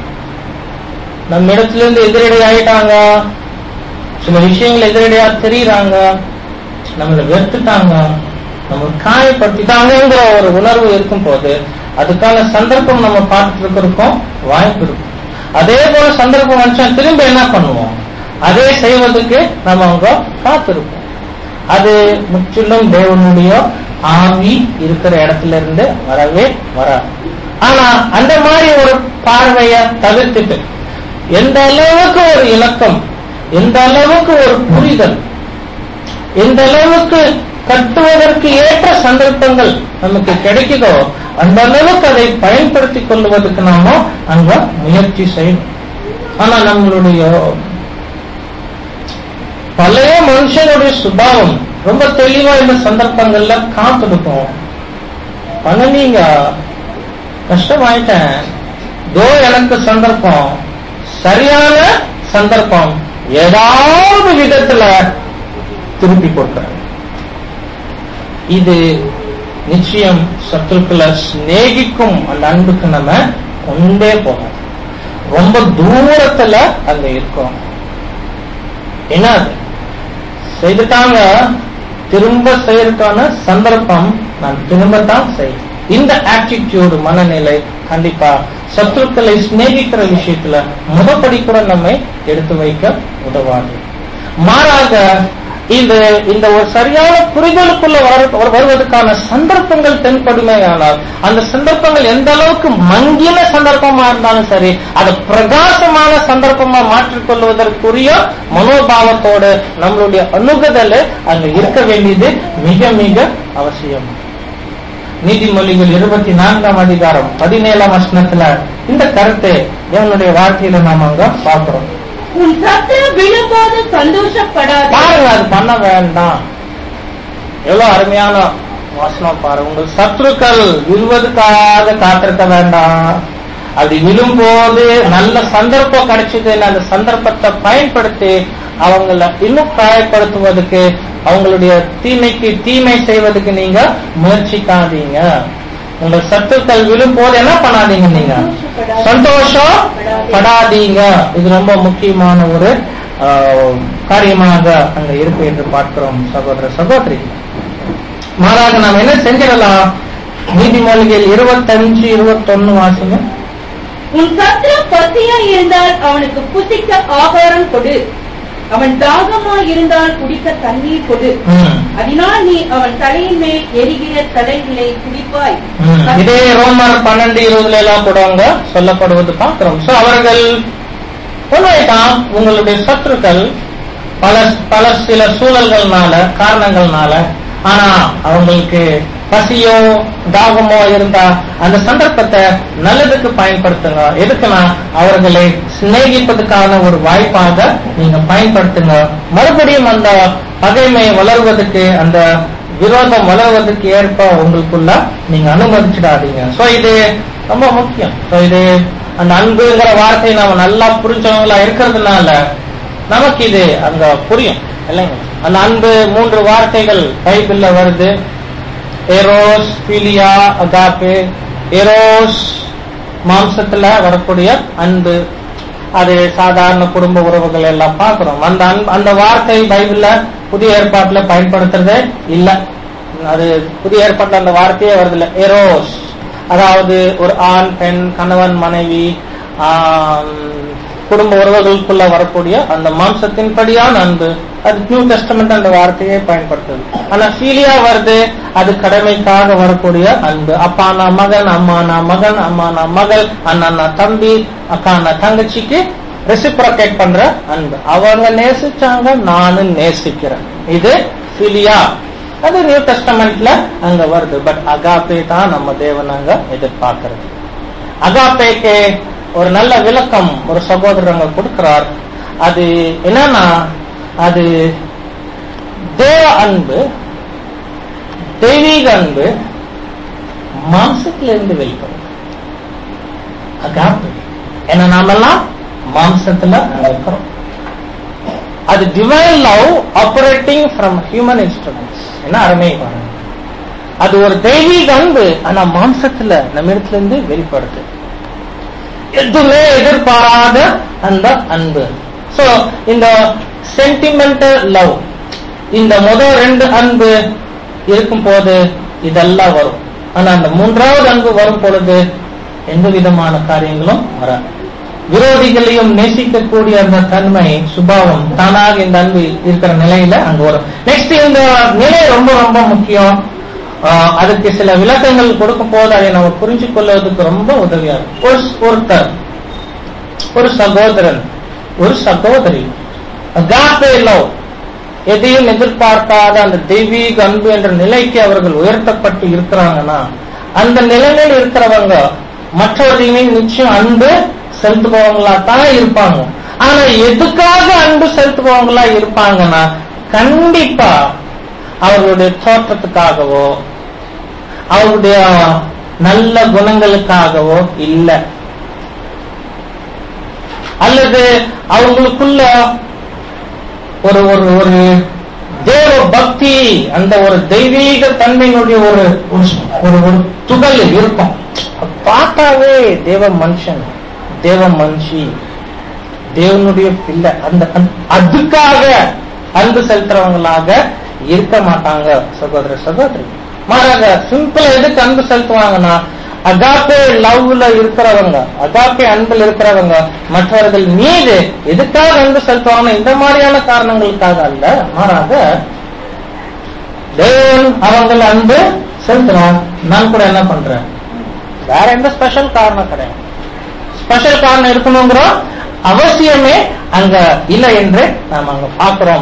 நம்ம இடத்துல இருந்து எதிரடி ஆயிட்டாங்க சில விஷயங்கள் எதிரடியா தெரியுறாங்க நம்மளை வெறுத்துட்டாங்க நம்ம காயப்படுத்திட்டாங்கிற ஒரு உணர்வு இருக்கும் போது அதுக்கான சந்தர்ப்பம் நம்ம பார்த்துட்டு இருக்கிறதுக்கும் வாய்ப்பு இருக்கும் அதே போல சந்தர்ப்பம் வந்துச்சா திரும்ப என்ன பண்ணுவோம் அதே செய்வதற்கு நம்ம அங்க காத்திருப்போம் அது முற்றிலும் தேவனுடைய ஆவி இருக்கிற இடத்துல இருந்து வரவே வராது ஆனா அந்த மாதிரி ஒரு பார்வைய தவிர்த்துட்டு எந்த அளவுக்கு ஒரு இலக்கம் எந்த அளவுக்கு ஒரு புரிதல் எந்த அளவுக்கு கட்டுவதற்கு ஏற்ற சந்தர்ப்பங்கள் நமக்கு கிடைக்குதோ அந்த அளவுக்கு அதை பயன்படுத்திக் கொள்வதற்கு நாம அங்க முயற்சி செய்யணும் ஆனா நம்மளுடைய பழைய மனுஷனுடைய சுபாவம் ரொம்ப தெளிவா இந்த சந்தர்ப்பங்கள்ல காத்திருக்கும் பண்ணலீங்க கஷ்டமாயிட்டேன் தோ எனக்கு சந்தர்ப்பம் சரியான சந்தர்ப்பம் ஏதாவது விதத்துல திருப்பி கொடுக்கிறேன் இது நிச்சயம் சத்துருக்களை சிநேகிக்கும் அந்த அன்புக்கு நம்ம கொண்டே போகணும் ரொம்ப தூரத்துல அங்க இருக்கோம் என்ன அது செய்துட்டாங்க திரும்ப செய்யறதுக்கான சந்தர்ப்பம் நான் திரும்பத்தான் செய்வேன் இந்த ஆட்டிடியூடு மனநிலை கண்டிப்பா சத்துருக்களை சிநேகிக்கிற விஷயத்துல முதப்படி கூட நம்மை எடுத்து வைக்க உதவாது மாறாக இந்த இந்த ஒரு சரியான புரிதலுக்குள்ள வர- வருவதற்கான சந்தர்ப்பங்கள் தென்படுமேயானால் அந்த சந்தர்ப்பங்கள் எந்த அளவுக்கு மங்கின சந்தர்ப்பமா இருந்தாலும் சரி அதை பிரகாசமான சந்தர்ப்பமா மாற்றிக்கொள்வதற்குரிய மனோபாவத்தோடு நம்மளுடைய அணுகுதல் அங்க இருக்க வேண்டியது மிக மிக அவசியம் நீதிமொழிகள் இருபத்தி நான்காம் அதிகாரம் பதினேழாம் வசனத்துல இந்த கருத்தை தேவனுடைய வாழ்க்கையில நாம அங்க பார்க்கிறோம் உன் சத்துரு விழும்போது சந்தோஷப்படாது பாருங்க அது பண்ண வேண்டாம் எவ்வளவு அருமையான வசனம் பாருங்க உங்கள் சத்துருக்கள் விழுவதுக்காக காத்திருக்க வேண்டாம் அப்படி விழும்போது நல்ல சந்தர்ப்பம் கிடைச்சதுன்னு அந்த சந்தர்ப்பத்தை பயன்படுத்தி அவங்கள இன்னும் காயப்படுத்துவதற்கு அவங்களுடைய தீமைக்கு தீமை செய்வதற்கு நீங்க முயற்சிக்காதீங்க உங்கள் சத்துருக்கள் விழும்போது என்ன பண்ணாதீங்க நீங்க சந்தோஷம் படாதீங்க இது ரொம்ப முக்கியமான ஒரு ஆஹ், காரியமாக அங்க இருக்கு என்று பார்க்கிறோம் சகோதர சகோதரி மாறாக நாம் என்ன செஞ்சிடலாம் நீதிமொழிகள் இருபத்தஞ்சு இருபத்தொன்னு வாசிங்க உன் சத்துரு பசியா இருந்தால் அவனுக்கு புசிக்க ஆகாரம் கொடு அவன் தாகமா இருந்தால் குடிக்க தண்ணீர் கொடு ம். அதனால் நீ அவன் தலையின் மேல் எரிகிற தலைகளை குடிப்பாய் ம். இதே ரோமர் பன்னெண்டு இருபதுல எல்லாம் கூட அங்க சொல்லப்படுவது பார்க்கிறோம் சோ அவர்கள் உண்மைதான் உங்களுடைய சத்துருக்கள் பல பல சில சூழல்கள்னால காரணங்கள்னால ஆனா அவங்களுக்கு பசியோ தாகமோ இருந்தா அந்த சந்தர்ப்பத்தை நல்லதுக்கு பயன்படுத்துங்க எதுக்குன்னா அவர்களை சிநேகிப்பதற்கான ஒரு வாய்ப்பாக நீங்க பயன்படுத்துங்க மறுபடியும் அந்த பகைமை வளர்வதற்கு அந்த விரோதம் வளர்வதற்கு ஏற்ப உங்களுக்குள்ள நீங்க அனுமதிச்சிடாதீங்க சோ இது ரொம்ப முக்கியம் சோ இது அந்த அன்புங்கிற வார்த்தையை நாம நல்லா புரிஞ்சவங்களா இருக்கிறதுனால நமக்கு இது அங்க புரியும் இல்லைங்க அந்த அன்பு மூன்று வார்த்தைகள் பைபிள்ல வருது எரோஸ் பிலியா அகாபே எரோஸ் மாம்சத்துல வரக்கூடிய அன்பு அது சாதாரண குடும்ப உறவுகள் எல்லாம் பார்க்கிறோம் அந்த அன்பு அந்த வார்த்தை பைபிள்ல புதிய ஏற்பாட்டுல பயன்படுத்துறதே இல்ல அது புதிய ஏற்பாட்டுல அந்த வார்த்தையே வருது இல்ல எரோஸ் அதாவது ஒரு ஆண் பெண் கணவன் மனைவி ஆம், குடும்ப உறவுகளுக்குள்ள வரக்கூடிய அந்த மாம்சத்தின் படியான அன்பு அது நியூ டெஸ்டமெண்ட் அந்த வார்த்தையை பயன்படுத்துது ஆனா ஃபீலியா வருது அது கடமைக்காக வரக்கூடிய அன்பு அப்பா நான் மகன் அம்மா நான் மகன் அம்மா நான் மகள் அண்ணா நான் தம்பி அக்கா நான் தங்கச்சிக்கு ரெசிப்ரோகேட் பண்ற அன்பு அவங்க நேசிச்சாங்க நானும் நேசிக்கிறேன் இது ஃபிலியா அது நியூ டெஸ்டமெண்ட்ல அங்க வருது பட் அகாப்பே தான் நம்ம தேவன் அங்க எதிர்பார்க்கிறது அகாப்பேக்கு ஒரு நல்ல விளக்கம் ஒரு சகோதரர் அங்க கொடுக்கிறார் அது என்னன்னா அது தேவ அன்பு தெய்வீக அன்பு மாம்சத்துல இருந்து வெளிப்படும் அகாப்பு ஏன்னா நாமெல்லாம் மாம்சத்துல அங்க இருக்கிறோம் அது divine love operating from human instruments என்ன அருமை பாருங்க அது ஒரு தெய்வீக அன்பு ஆனா மாம்சத்துல நம்ம இடத்துல இருந்து வெளிப்படுது எதுவுமே எதிர்பாராத அந்த அன்பு சோ இந்த சென்டிமெண்டல் லவ் இந்த முதல் ரெண்டு அன்பு இருக்கும் போது இதெல்லாம் வரும் ஆனா அந்த மூன்றாவது அன்பு வரும் பொழுது எந்த விதமான காரியங்களும் வராது விரோதிகளையும் நேசிக்கக்கூடிய அந்த தன்மை சுபாவம் தானாக இந்த அன்பு இருக்கிற நிலையில அங்க வரும் நெக்ஸ்ட் இந்த நிலை ரொம்ப ரொம்ப முக்கியம் ஆஹ் அதுக்கு சில விளக்கங்கள் கொடுக்கும் போது அதை நம்ம புரிஞ்சு கொள்வதற்கு ரொம்ப உதவியா இருக்கும் ஒரு ஒருத்தர் ஒரு சகோதரன் ஒரு சகோதரி agape love எதையும் எதிர்பார்க்காத அந்த தெய்வீக அன்பு என்ற நிலைக்கு அவர்கள் உயர்த்தப்பட்டு இருக்கிறாங்கன்னா அந்த நிலைமையில் இருக்கிறவங்க மற்றவர்களையுமே நிச்சயம் அன்பு செலுத்துபவங்களா தான் இருப்பாங்க ஆனா எதுக்காக அன்பு செலுத்துபவங்களா இருப்பாங்கன்னா கண்டிப்பா அவர்களுடைய தோற்றத்துக்காகவோ அவருடைய நல்ல குணங்களுக்காகவோ இல்ல அல்லது அவங்களுக்குள்ள ஒரு ஒரு ஒரு தேவ பக்தி அந்த ஒரு தெய்வீக தன்மையினுடைய ஒரு ஒரு ஒரு துகள் இருக்கும் பார்த்தாவே தேவ மனுஷன் தேவ மனுஷி தேவனுடைய பிள்ளை அந்த அந்த- அதுக்காக அன்பு செலுத்துறவங்களாக இருக்க மாட்டாங்க சகோதர சகோதரி மாறாக சிம்பிளா எதுக்கு அன்பு செலுத்துவாங்கன்னா அகாப்பே லவ்ல இருக்கிறவங்க அகாப்பே அன்பில் இருக்கிறவங்க மற்றவர்கள் மீது எதுக்காக அன்பு செலுத்துவாங்க இந்த மாதிரியான காரணங்களுக்காக அல்ல மாறாக தேவன் அவங்கள் அன்பு செலுத்துறோம் நான் கூட என்ன பண்றேன் வேற எந்த ஸ்பெஷல் காரணம் கிடையாது ஸ்பெஷல் காரணம் இருக்கணுங்கிற அவசியமே அங்க இல்லை என்று நாம் அங்க பார்க்கிறோம்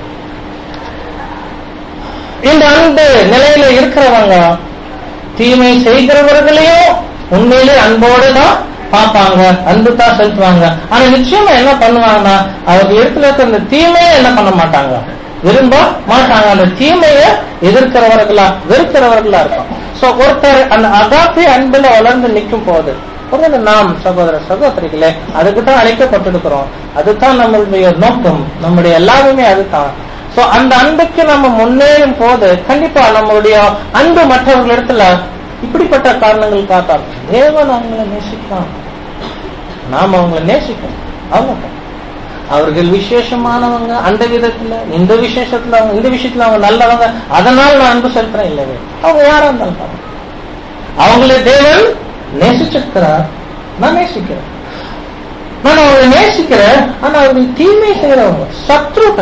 இந்த அன்பு நிலையில இருக்கிறவங்க தீமை செய்கிறவர்களையும் உண்மையிலே அன்போடு தான் பார்ப்பாங்க அன்பு தான் செலுத்துவாங்க ஆனா நிச்சயமா என்ன பண்ணுவாங்கன்னா அவங்க இடத்துல இருக்க அந்த தீமையை என்ன பண்ண மாட்டாங்க விரும்ப மாட்டாங்க அந்த தீமையை எதிர்க்கிறவர்களா வெறுக்கிறவர்களா இருக்கும் சோ ஒருத்தர் அந்த அகாப்பே அன்புல வளர்ந்து நிற்கும் போது ஒருவேளை நாம் சகோதர சகோதரிகளே அதுக்கு தான் அழைக்கப்பட்டிருக்கிறோம் அதுதான் நம்மளுடைய நோக்கம் நம்முடைய எல்லாருமே அதுதான் சோ அந்த அன்புக்கு நம்ம முன்னேறும் போது கண்டிப்பா நம்மளுடைய அன்பு மற்றவர்களிடத்துல இப்படிப்பட்ட காரணங்களுக்காக தான் தேவன் அவங்களை நேசிக்கலாம் நாம் அவங்களை நேசிக்கணும் அவங்க அவர்கள் விசேஷமானவங்க அந்த விதத்துல இந்த விசேஷத்துல அவங்க இந்த விஷயத்துல அவங்க நல்லவங்க அதனால நான் அன்பு செலுத்துறேன் இல்லவே அவங்க யாரா இருந்தாலும் பாருங்க. அவங்களே தேவன் நேசிச்சிருக்கிறார் நான் நேசிக்கிறேன் நான் அவங்களை நேசிக்கிறேன் ஆனா அவர்கள் தீமை செய்யறவங்க சத்ருக்கள்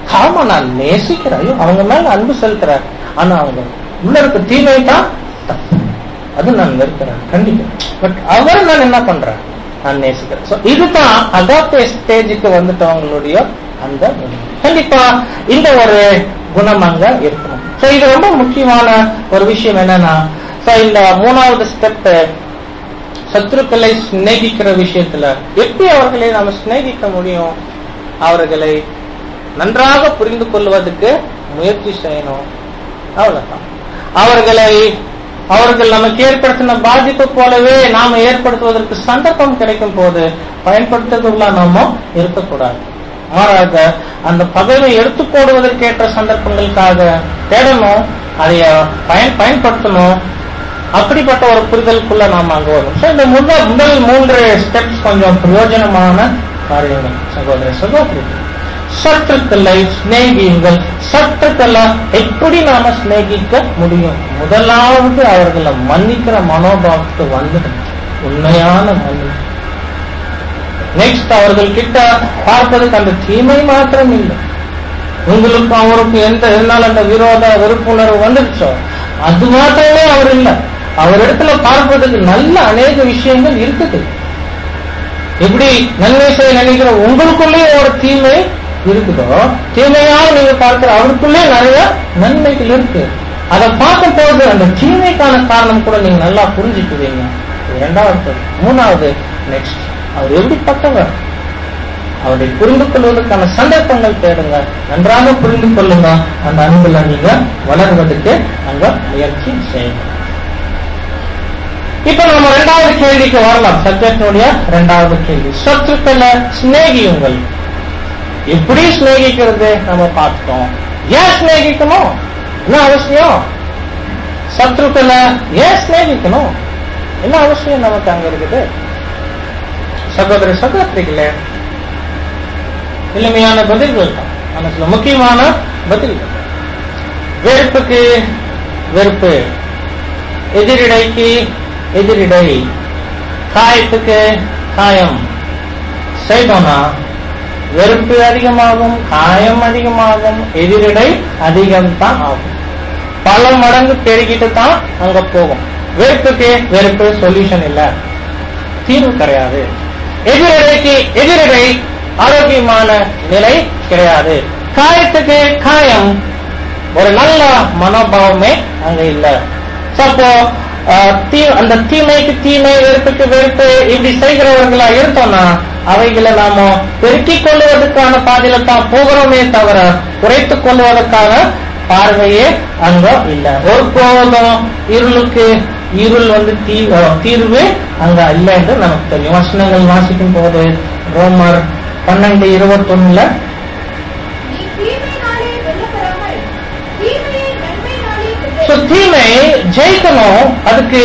ஆமா நான் நேசிக்கிறேன் ஐயோ, அவங்க மேல அன்பு செலுத்துறேன் ஆனா அவங்க உள்ள இருக்க தீமை தான் தப்பு அது நான் வெறுக்கிறேன் கண்டிப்பா பட் அவரை நான் என்ன பண்றேன் நான் நேசிக்கிறேன் So, இதுதான் அகாப்பே ஸ்டேஜுக்கு வந்துட்டவங்களுடைய அந்த குணம். கண்டிப்பா இந்த ஒரு குணம் அங்க இருக்கணும் சோ இது ரொம்ப முக்கியமான ஒரு விஷயம் என்னன்னா சோ இந்த மூணாவது ஸ்டெப் சத்துருக்களை சிநேகிக்கிற விஷயத்துல எப்படி அவர்களை நாம சிநேகிக்க முடியும் அவர்களை நன்றாக புரிந்து கொள்வதற்கு முயற்சி செய்யணும் அவ்வளவுதான் அவர்களை அவர்கள் நமக்கு ஏற்படுத்தின பாதிப்பு போலவே நாம ஏற்படுத்துவதற்கு சந்தர்ப்பம் கிடைக்கும் போது பயன்படுத்துவதுள்ள நாம இருக்கக்கூடாது மாறாக அந்த பகைவை எடுத்து போடுவதற்கேற்ற சந்தர்ப்பங்களுக்காக தேடணும் அதை பயன் பயன்படுத்தணும் அப்படிப்பட்ட ஒரு புரிதலுக்குள்ள நாம அங்க வரும் So, இந்த முதல் முதல் மூன்று ஸ்டெப்ஸ் கொஞ்சம் பிரயோஜனமான காரியங்கள் சகோதர சகோதரி சத்துருக்களை சிநேகியுங்கள் சத்துருக்களை எப்படி நாம சிநேகிக்க முடியும் முதலாவது அவர்களை மன்னிக்கிற மனோபாவத்துக்கு வந்துடும் உண்மையான மன்னிப்பு நெக்ஸ்ட் அவர்கள் கிட்ட பார்ப்பதற்கு அந்த தீமை மாத்திரம் இல்லை உங்களுக்கு அவருக்கு எந்த என்னால் அந்த விரோத வெறுப்புணர்வு வந்துருச்சோ அது மாத்திரமே அவர் இல்லை அவர் இடத்துல பார்ப்பதற்கு நல்ல அநேக விஷயங்கள் இருக்குது எப்படி நன்மை செய்ய நினைக்கிற உங்களுக்குள்ளே ஒரு தீமை இருக்குதோ தீமையாக நீங்க பார்க்கிற அவருக்குள்ளே நிறைய நன்மைகள் இருக்கு அதை பார்க்கும் போது அந்த தீமைக்கான காரணம் கூட நீங்க நல்லா புரிஞ்சுக்குவீங்க இது இரண்டாவது மூணாவது நெக்ஸ்ட் அவர் எப்படிப்பட்டவர் அவரை புரிந்து கொள்வதற்கான சந்தர்ப்பங்கள் தேடுங்க நன்றாக புரிந்து கொள்ளுங்க அந்த அன்புல நீங்க வளர்வதற்கு அங்க முயற்சி செய்யுங்க இப்ப நம்ம இரண்டாவது கேள்விக்கு வரலாம் சப்ஜெக்டினுடைய இரண்டாவது கேள்வி சத்துருக்களை சிநேகியுங்கள் எப்படி சிநேகிக்கிறது நம்ம பார்த்துட்டோம் ஏன் சிநேகிக்கணும் என்ன அவசியம் சத்ருக்களை ஏன் சிநேகிக்கணும் என்ன அவசியம் நமக்கு அங்க இருக்குது சகோதர சகோதரிகளே எளிமையான பதில்கள் தான் ஆனா சில முக்கியமான பதில்கள் வெறுப்புக்கு வெறுப்பு எதிரிடைக்கு எதிரிடை காயத்துக்கு காயம் செய்தோம்னா வெறுப்பு அதிகமாகும் காயம் அதிகமாகும் எதிரிடை அதிகம் தான் ஆகும் பல மடங்கு பெருகிட்டு தான் அங்க போகும் வெறுப்புக்கு வெறுப்பு சொல்யூஷன் இல்ல தீர்வு கிடையாது எதிரிடைக்கு எதிரிடை ஆரோக்கியமான நிலை கிடையாது காயத்துக்கு காயம் ஒரு நல்ல மனோபாவமே அங்க இல்ல So, அப்போ அஹ், தீ- அந்த தீமைக்கு தீமை வெறுப்புக்கு வெறுப்பு இப்படி செய்கிறவர்களா இருந்தோம்னா அவைகளை நாம பெருக்கிக் கொள்வதற்கான பாதையில தான் போகிறோமே தவிர குறைத்துக் கொள்வதற்கான பார்வையே அங்க இல்ல ஒருபோதும் இருளுக்கு இருள் வந்து தீ அஹ், தீர்வு அங்க இல்லை என்று நமக்கு தெரியும் வசனங்கள் வாசிக்கும் போது ரோமர் பன்னெண்டு இருபத்தொன்னுல நீ தீமையினாலே வெல்லப்பெறாமல் தீமையை நன்மையினாலே So, வெல்ல தீமை ஜெயிக்கணும் அதுக்கு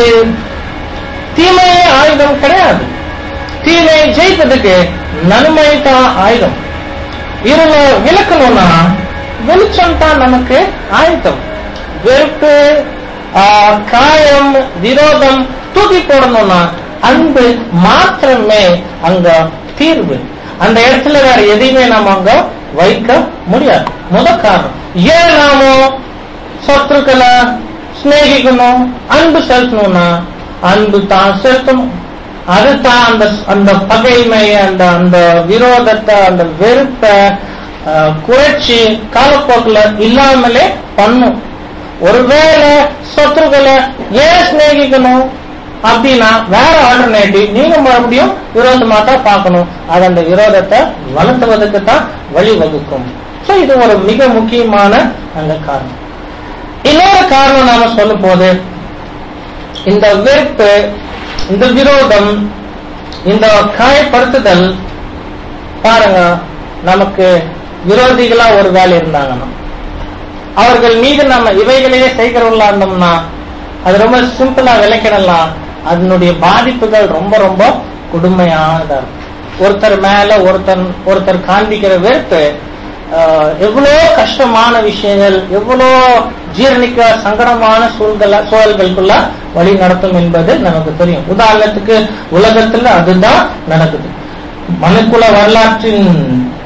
தீமையே ஆயுதம் கிடையாது தீமை ஜெயிப்பதுக்கு நன்மை தான் ஆயுதம் இருள விளக்கணும்னா வெளிச்சம் தான் நமக்கு ஆயுதம் வெறுப்பு ஆஹ், காயம் விரோதம் தூக்கி போடணும்னா அன்பு மாத்திரமே அங்க தீர்வு அந்த இடத்துல வேற எதையுமே நாம அங்க வைக்க முடியாது முத காரணம் ஏன் நாம சத்துருக்களை சிநேகிக்கணும் அன்பு செலுத்தணும்னா அன்பு தான் செலுத்தணும் அதுதான் அந்த அந்த பகைமை அந்த அந்த விரோதத்தை அந்த வெறுப்பை அஹ், குறைச்சி காலப்போக்கில் இல்லாமலே பண்ணும் ஒருவேளை சத்துருக்களை ஏன் சிநேகிக்கணும் அப்படின்னா வேற ஆல்டர்னேட்டிவ் நீங்க மறுபடியும் விரோதமா தான் பார்க்கணும் அது அந்த விரோதத்தை வளர்த்துவதற்கு தான் வழிவகுக்கும் சோ இது ஒரு மிக முக்கியமான அந்த காரணம் இன்னொரு காரணம் நாம சொல்லும் போது இந்த வெறுப்பு இந்த விரோதம் இந்த காயப்படுத்துதல் பாருங்க நமக்கு விரோதிகளா ஒரு வேலை இருந்தாங்கன்னா அவர்கள் மீது நம்ம இவைகளையே செய்கிறவர்களா இருந்தோம்னா அது ரொம்ப சிம்பிளா விளக்கிடலாம் அதனுடைய பாதிப்புகள் ரொம்ப ரொம்ப கொடுமையானதா இருக்கும் ஒருத்தர் மேல ஒருத்தர் ஒருத்தர் காண்பிக்கிற வெறுப்பு ஆஹ், எவ்வளோ கஷ்டமான விஷயங்கள் எவ்வளோ ஜீரணிக்க சங்கடமான சூழ்நிலை சூழல்களுக்குள்ள வழி நடத்தும் என்பது நமக்கு தெரியும் உதாரணத்துக்கு உலகத்துல அதுதான் நடக்குது மனுக்குல வரலாற்றின்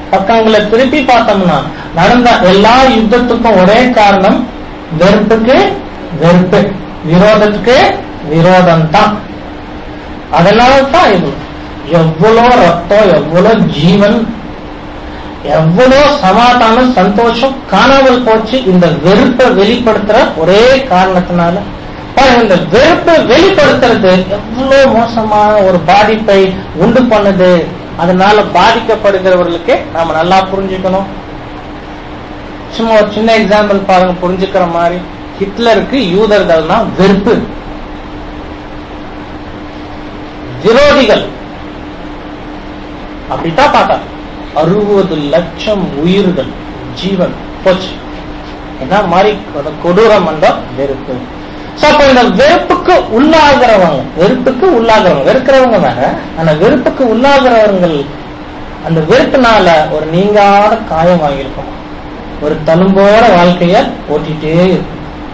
பக்கங்களை திருப்பி பார்த்தோம்னா நடந்த எல்லா யுத்தத்துக்கும் ஒரே காரணம் வெறுப்புக்கு வெறுப்பு விரோதத்துக்கு விரோதம் தான் அதனால தான் இது எவ்வளோ ரத்தம் எவ்வளோ ஜீவன் எவ்வளோ சமாதானம் சந்தோஷம் காணாமல் போச்சு இந்த வெறுப்பை வெளிப்படுத்துற ஒரே காரணத்தினால பாருங்க, இந்த வெறுப்பை வெளிப்படுத்துறது எவ்வளவு மோசமான ஒரு பாதிப்பை உண்டு பண்ணுது அதனால பாதிக்கப்படுகிறவர்களுக்கு நாம நல்லா புரிஞ்சுக்கணும் சும்மா ஒரு சின்ன எக்ஸாம்பிள் பாருங்க புரிஞ்சுக்கிற மாதிரி ஹிட்லருக்கு யூதர்கள்னா வெறுப்பு விரோதிகள் அப்படித்தான் பார்த்தா அறுபது லட்சம் உயிர்கள் ஜீவன் போச்சு என்ன மாதிரி கொட- கொடூரம் என்ற வெறுப்பு So, அப்ப இந்த வெறுப்புக்கு உள்ளாகிறவங்க வெறுப்புக்கு உள்ளாகிறவங்க வெறுக்கிறவங்க வேற ஆனா வெறுப்புக்கு உள்ளாகிறவங்கள் அந்த வெறுப்புனால ஒரு நீங்காத காயம் வாங்கியிருக்கும் ஒரு தழும்போட வாழ்க்கைய ஓட்டிட்டே இருக்கும்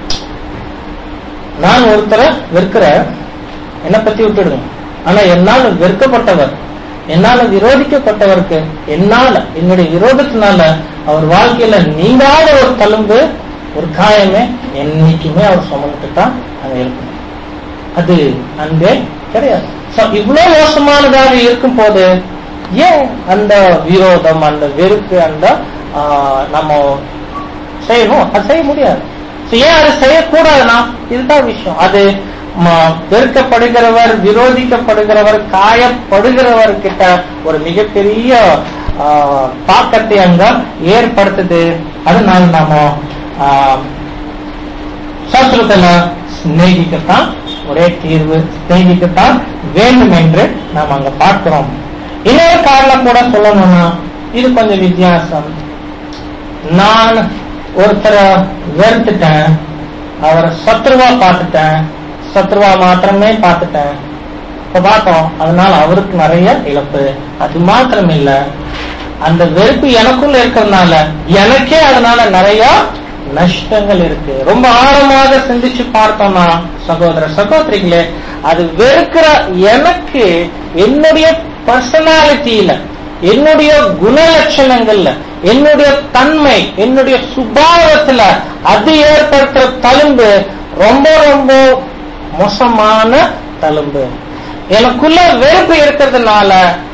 நான் ஒருத்தரை வெறுக்கிறேன் என்னை பத்தி விட்டுடுங்க ஆனா என்னால் வெறுக்கப்பட்டவர் என்னால விரோதிக்கப்பட்டவருக்கு என்னால என்னுடைய விரோதத்தினால அவர் வாழ்க்கையில நீங்காத ஒரு தழும்பு ஒரு காயமே என்னைக்குமே அவர் சுமந்துட்டு தான் அங்க இருக்கும் அது அன்பே கிடையாது So, இவ்வளவு மோசமானதாக இருக்கும் போது ஏன் அந்த விரோதம் அந்த வெறுப்பு அந்த ஆஹ், நம்ம செய்யணும் அது செய்ய முடியாது So, ஏன் அது செய்யக்கூடாதுன்னா இதுதான் விஷயம் அது ம- வெறுக்கப்படுகிறவர் விரோதிக்கப்படுகிறவர் காயப்படுகிறவர் கிட்ட ஒரு மிகப்பெரிய ஆஹ், தாக்கத்தை அங்க ஏற்படுத்துது அதனால நாம ஆஹ், சாஸ்திரத்துல சிநேகிக்கத்தான் ஒரே தீர்வு சிநேகிக்கத்தான் வேண்டும் என்று நாம் அங்க பார்க்கிறோம் இன்னொரு காரணம் கூட சொல்லணும்னா இது கொஞ்சம் வித்தியாசம் நான் ஒருத்தரை வெறுத்துட்டேன் அவரை சத்ருவா பார்த்துட்டேன் சத்ருவா மாத்திரமே பார்த்துட்டேன் இப்ப பார்த்தோம் அதனால அவருக்கு நிறைய இழப்பு அது மாத்திரம் இல்ல அந்த வெறுப்பு எனக்குள்ள இருக்கிறதுனால எனக்கே அதனால நிறைய நஷ்டங்கள் இருக்கு ரொம்ப ஆழமாக சிந்திச்சு பார்த்தோம்னா சகோதர சகோதரிகளே அது வெறுக்கிற எனக்கு என்னுடைய பர்சனாலிட்டியில என்னுடைய குணலட்சணங்கள்ல என்னுடைய தன்மை என்னுடைய சுபாவத்துல அது ஏற்படுத்துற தழும்பு ரொம்ப ரொம்ப மோசமான தழும்பு எனக்குள்ள வெறுப்பு இருக்கிறதுனால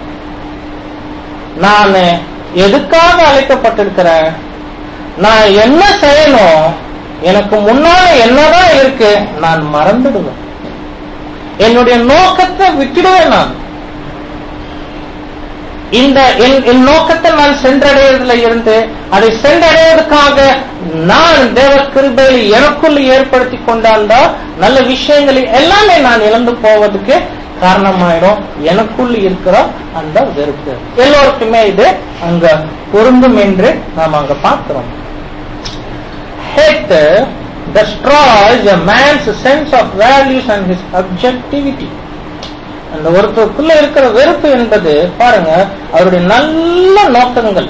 நான் எதுக்காக அழைக்கப்பட்டிருக்கிறேன் நான் என்ன செய்யணும் எனக்கு முன்னால என்னதான் இருக்கு நான் மறந்துடுவேன் என்னுடைய நோக்கத்தை விட்டுடுவேன் நான் இந்த என் என் நோக்கத்தை நான் சென்றடைவதில் இருந்து அதை சென்றடைவதற்காக நான் தேவ கிருபையில் எனக்குள்ள ஏற்படுத்தி கொண்டாந்த நல்ல விஷயங்களை எல்லாமே நான் இழந்து போவதுக்கு காரணமாயிடும் எனக்குள்ள இருக்கிற அந்த வெறுப்பு எல்லோருக்குமே இது அங்க பொருந்தும் என்று நாம் அங்க பார்க்கிறோம் hate destroys a man's sense of values and his objectivity அந்த ஒருத்தருக்குள்ள இருக்கிற வெறுப்பு என்பது பாருங்க அவருடைய நல்ல நோக்கங்கள்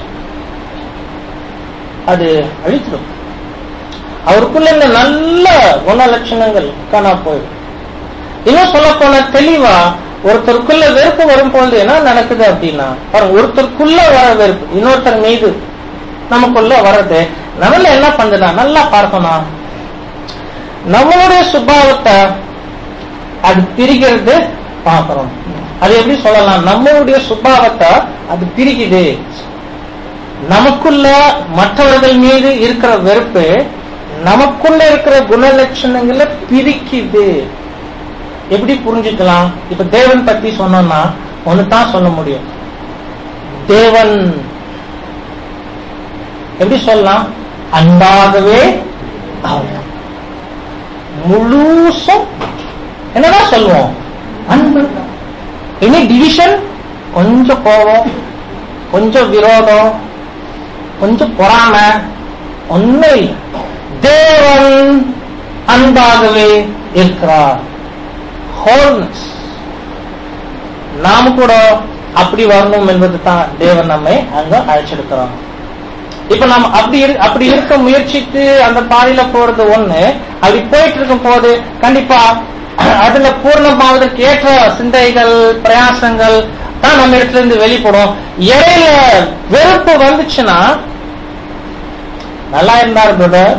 அது அழிச்சிடும் அவருக்குள்ள இந்த நல்ல குணலட்சணங்கள் காணா போயிடும் இன்னும் சொல்ல போன தெளிவா ஒருத்தருக்குள்ள வெறுப்பு வரும்பொழுது என்ன நடக்குது அப்படின்னா பாருங்க ஒருத்தருக்குள்ள வர வெறுப்பு இன்னொருத்தர் மீது நமக்குள்ள வர்றது நம்மள என்ன பண்ணுதுன்னா நல்லா பார்க்கணும் நம்மளுடைய சுபாவத்தை அது பிரிக்கிறது பார்க்கிறோம் அது எப்படி சொல்லலாம் நம்மளுடைய சுபாவத்தை அது பிரிக்குது நமக்குள்ள மற்றவர்கள் மீது இருக்கிற வெறுப்பு நமக்குள்ள இருக்கிற குணலட்சணங்களை பிரிக்குது எப்படி புரிஞ்சுக்கலாம் இப்ப தேவன் பத்தி சொன்னோம்னா ஒன்னு தான் சொல்ல முடியும் தேவன் எப்படி சொல்லலாம் அன்பாகவே அவர் முழுசும் என்னதான் சொல்லுவோம் அன்பு இனி டிவிஷன் கொஞ்சம் கோபம் கொஞ்சம் விரோதம் கொஞ்சம் பொறாமை ஒன்னும் இல்லை தேவன் அன்பாகவே இருக்கிறார் ஹோல்னஸ் நாம கூட அப்படி வரணும் என்பது தான் தேவன் நம்மை அங்க அழைச்சிருக்கிறோம் இப்ப நம்ம அப்படி இரு- அப்படி இருக்க முயற்சித்து அந்த பாதையில போறது ஒண்ணு அப்படி போயிட்டு இருக்கும் போது கண்டிப்பா அதுல பூர்ணமாவதற்கு ஏற்ற சிந்தைகள் பிரயாசங்கள் தான் நம்ம இடத்துல இருந்து வெளிப்படும் இடையில வெறுப்பு வந்துச்சுன்னா நல்லா இருந்தார் பிரதர்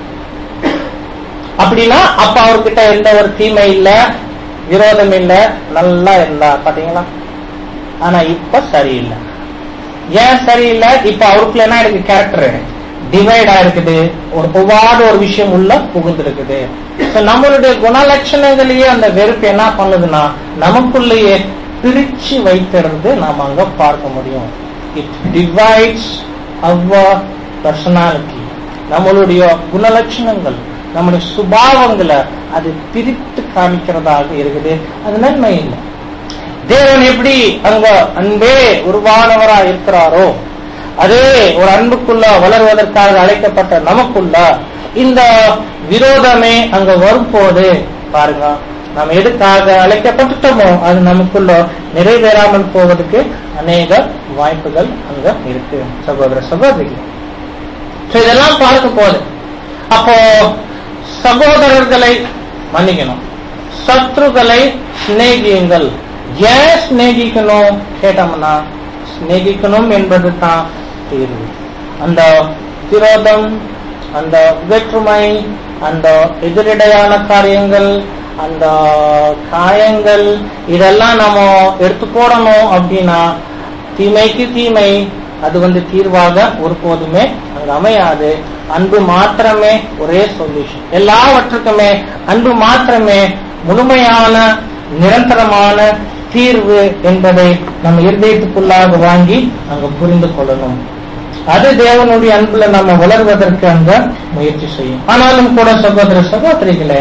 அப்படின்னா அப்ப அவர்கிட்ட எந்த ஒரு தீமை இல்ல விரோதம் இல்ல நல்லா இருந்தார் பாத்தீங்களா ஆனா இப்ப சரியில்லை ஏன் சரியில்லை இப்ப அவருக்குள்ள என்ன இருக்கு கேரக்டர் டிவைட் ஆயிருக்குது ஒரு ஒவ்வாத ஒரு விஷயம் உள்ள புகுந்திருக்குது So, நம்மளுடைய குணலட்சணங்களையே அந்த வெறுப்பு என்ன பண்ணுதுன்னா நமக்குள்ளேயே பிரிச்சு வைக்கிறது நாம அங்க பார்க்க முடியும் இட் டிவைட்ஸ் அவர் பர்சனாலிட்டி நம்மளுடைய குணலட்சணங்கள் நம்முடைய சுபாவங்களை அது பிரித்து காமிக்கிறதாக இருக்குது அது நன்மை இல்லை தேவன் எப்படி அங்க அன்பே உருவானவரா இருக்கிறாரோ அதே ஒரு அன்புக்குள்ள வளர்வதற்காக அழைக்கப்பட்ட நமக்குள்ள இந்த விரோதமே அங்க வரும்போது பாருங்க நாம் எதுக்காக அழைக்கப்பட்டுட்டோமோ அது நமக்குள்ள நிறைவேறாமல் போவதற்கு அநேக வாய்ப்புகள் அங்க இருக்கு சகோதர சகோதரிகள் So, இதெல்லாம் பார்க்கும் போது அப்போ சகோதரர்களை மன்னிக்கணும் சத்ருகளை சிநேகியுங்கள் ஏன் சிநேகிக்கணும் கேட்டோம்னா சிநேகிக்கணும் என்பது தான் தீர்வு அந்த விரோதம் அந்த வேற்றுமை அந்த எதிரிடையான காரியங்கள் அந்த காயங்கள் இதெல்லாம் நம்ம எடுத்து போடணும் அப்படின்னா தீமைக்கு தீமை அது வந்து தீர்வாக ஒருபோதுமே அங்க அமையாது அன்பு மாத்திரமே ஒரே சொல்யூஷன் எல்லாவற்றுக்குமே அன்பு மாத்திரமே முழுமையான நிரந்தரமான தீர்வு என்பதை நம்ம இருதயத்துக்குள்ளாக வாங்கி அங்க புரிந்து கொள்ளணும் அது தேவனுடைய அன்புல நம்ம வளர்வதற்கு அங்க முயற்சி செய்யும் ஆனாலும் கூட சகோதர சகோதரிகளே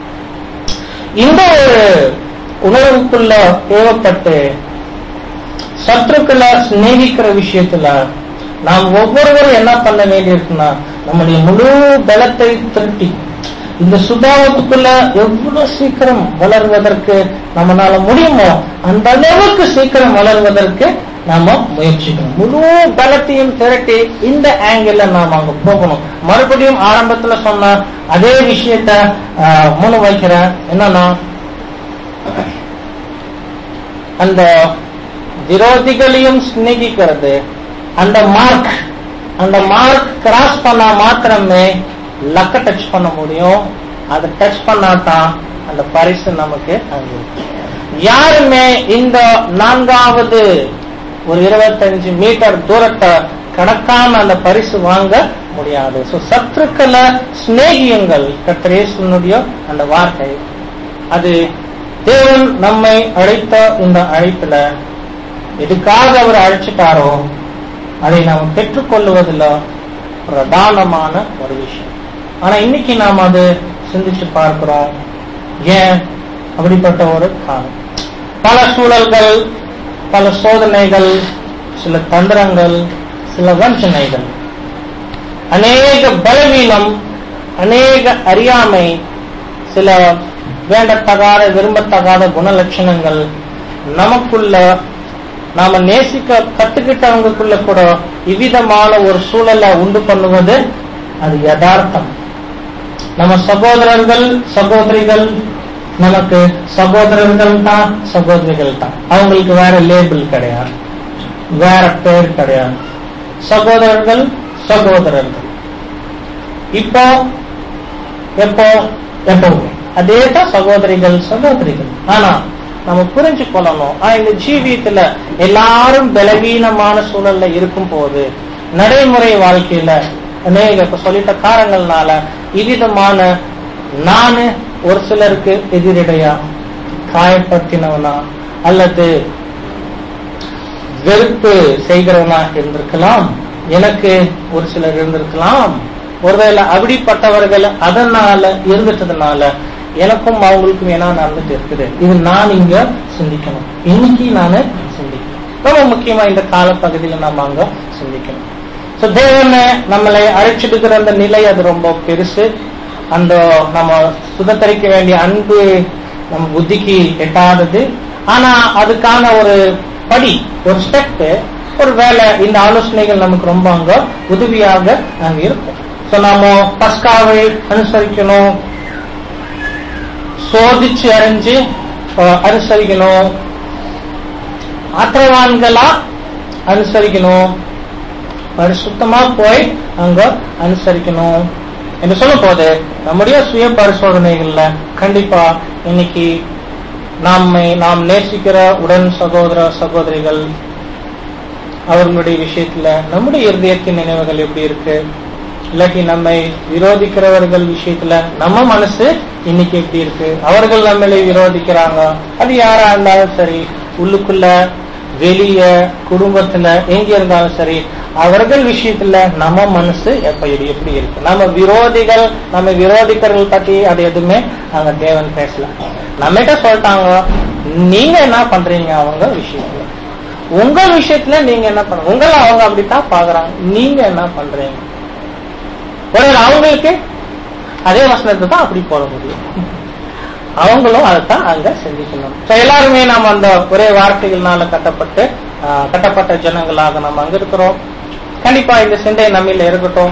இந்த ஒரு உணர்வுக்குள்ள தேவைப்பட்டு சத்துருக்களை சிநேகிக்கிற விஷயத்துல நாம் ஒவ்வொருவரும் என்ன பண்ண வேண்டியிருக்குன்னா நம்முடைய முழு பலத்தை திரட்டி இந்த சுபாவத்துக்குள்ள எவ்வளவு சீக்கிரம் வளர்வதற்கு நம்மளால முடியுமோ அந்த அளவுக்கு சீக்கிரம் வளர்வதற்கு நாம முயற்சிக்கணும் முழு பலத்தையும் திரட்டி இந்த ஆங்கிள் நாம அங்க போகணும் மறுபடியும் ஆரம்பத்துல சொன்ன அதே விஷயத்த ஆஹ், முன் வைக்கிறேன் என்னன்னா அந்த விரோதிகளையும் சிநேகிக்கிறது அந்த மார்க் அந்த மார்க் கிராஸ் பண்ணா மாத்திரமே லக்க டச் பண்ண முடியும் அதை டச் பண்ணாதான் அந்த பரிசு நமக்கு அங்க இருக்கு. யாருமே இந்த நான்காவது ஒரு இருபத்தஞ்சு மீட்டர் தூரத்தை கடக்காம அந்த பரிசு வாங்க முடியாது சோ சத்துருக்களை சிநேகியுங்கள் கத்திரேசனுடைய அந்த வார்த்தை அது தேவன் நம்மை அழைத்த இந்த அழைப்புல எதுக்காக அவர் அழைச்சிட்டாரோ அதை நாம் பெற்றுக்கொள்வதில் பிரதானமான ஒரு விஷயம் ஆனா இன்னைக்கு நாம் அது சிந்திச்சு பார்க்கிறோம் ஏன் அப்படிப்பட்ட ஒரு காலம் பல சூழல்கள் பல சோதனைகள் சில தந்திரங்கள் சில வஞ்சனைகள் அநேக பலவீனம் அநேக அறியாமை சில வேண்டத்தகாத விரும்பத்தகாத குணலட்சணங்கள் நமக்குள்ள நாம நேசிக்க கத்துக்கிட்டவங்களுக்குள்ள கூட இவ்விதமான ஒரு சூழலை உண்டு பண்ணுவது அது யதார்த்தம் நம்ம சகோதரர்கள் சகோதரிகள் நமக்கு சகோதரர்கள் தான் சகோதரிகள் தான் அவங்களுக்கு வேற லேபிள் கிடையாது வேற பேர் கிடையாது சகோதரர்கள் சகோதரர்கள் இப்போ எப்போ எப்பவுமே அதே தான் சகோதரிகள் சகோதரிகள் ஆனா நம்ம புரிஞ்சு கொள்ளணும் ஆனா இந்த ஜீவியத்துல எல்லாரும் பலவீனமான சூழல்ல இருக்கும் போது நடைமுறை வாழ்க்கையில அநேக இப்ப சொல்லிட்ட காரணங்கள்னால இவ்விதமான நானு ஒரு சிலருக்கு எதிரிடையா காயப்படுத்தினவனா அல்லது வெறுப்பு செய்கிறவனா இருந்திருக்கலாம் எனக்கு ஒரு சிலர் இருந்திருக்கலாம் ஒருவேளை அப்படிப்பட்டவர்கள் அதனால இருந்துட்டதுனால எனக்கும் அவங்களுக்கும் என்ன நடந்துட்டு இருக்குது இது நான் இங்க சிந்திக்கணும் இன்னைக்கு நானு சிந்திக்கணும் ரொம்ப முக்கியமா இந்த காலப்பகுதியில நாம அங்க சிந்திக்கணும் சோ தேவனை நம்மளை அழைச்சிடுகிற அந்த நிலை அது ரொம்ப பெருசு அந்த நம்ம சுதந்திரிக்க வேண்டிய அன்பு நம்ம புத்திக்கு எட்டாதது ஆனா அதுக்கான ஒரு படி ஒரு ஸ்டெப் ஒரு வேலை இந்த ஆலோசனைகள் நமக்கு ரொம்ப அங்க உதவியாக அங்க இருக்கும் சோ நாம பஸ்காவை அனுசரிக்கணும் சோதிச்சு அறிஞ்சு அஹ், அனுசரிக்கணும் பாத்திரவான்களா அனுசரிக்கணும் பரிசுத்தமா போய் அங்க அனுசரிக்கணும் என்று சொல்லும் போது நம்முடைய சுய பரிசோதனைகள்ல கண்டிப்பா இன்னைக்கு நம்மை நாம் நேசிக்கிற உடன் சகோதர சகோதரிகள் அவர்களுடைய விஷயத்துல நம்முடைய இருதயத்தின் நினைவுகள் எப்படி இருக்கு இல்லாட்டி நம்மை விரோதிக்கிறவர்கள் விஷயத்துல நம்ம மனசு இன்னைக்கு எப்படி இருக்கு அவர்கள் நம்மளை விரோதிக்கிறாங்க அது யாரா இருந்தாலும் சரி உள்ளுக்குள்ள வெளிய குடும்பத்துல எங்க இருந்தாலும் சரி அவர்கள் விஷயத்துல நம்ம மனசு எப்படி எப்படி இருக்கு நம்ம விரோதிகள் நம்ம விரோதிக்கிறவர்கள் பத்தி அது எதுவுமே அங்க தேவன் பேசல நம்மகிட்ட சொல்லிட்டாங்க நீங்க என்ன பண்றீங்க அவங்க விஷயத்துல உங்க விஷயத்துல நீங்க என்ன பண்ற உங்களை அவங்க அப்படித்தான் பாக்குறாங்க நீங்க என்ன பண்றீங்க ஒருவேளை அவங்களுக்கு அதே வசனத்தை தான் அப்படி போட முடியும் அவங்களும் அதைத்தான் அங்க சிந்திக்கணும் So, எல்லாருமே நம்ம அந்த ஒரே வார்த்தைகள்னால கட்டப்பட்டு ஆஹ், கட்டப்பட்ட ஜனங்களாக நம்ம அங்க இருக்கிறோம் கண்டிப்பா இந்த சிந்தை நம்மில இருக்கட்டும்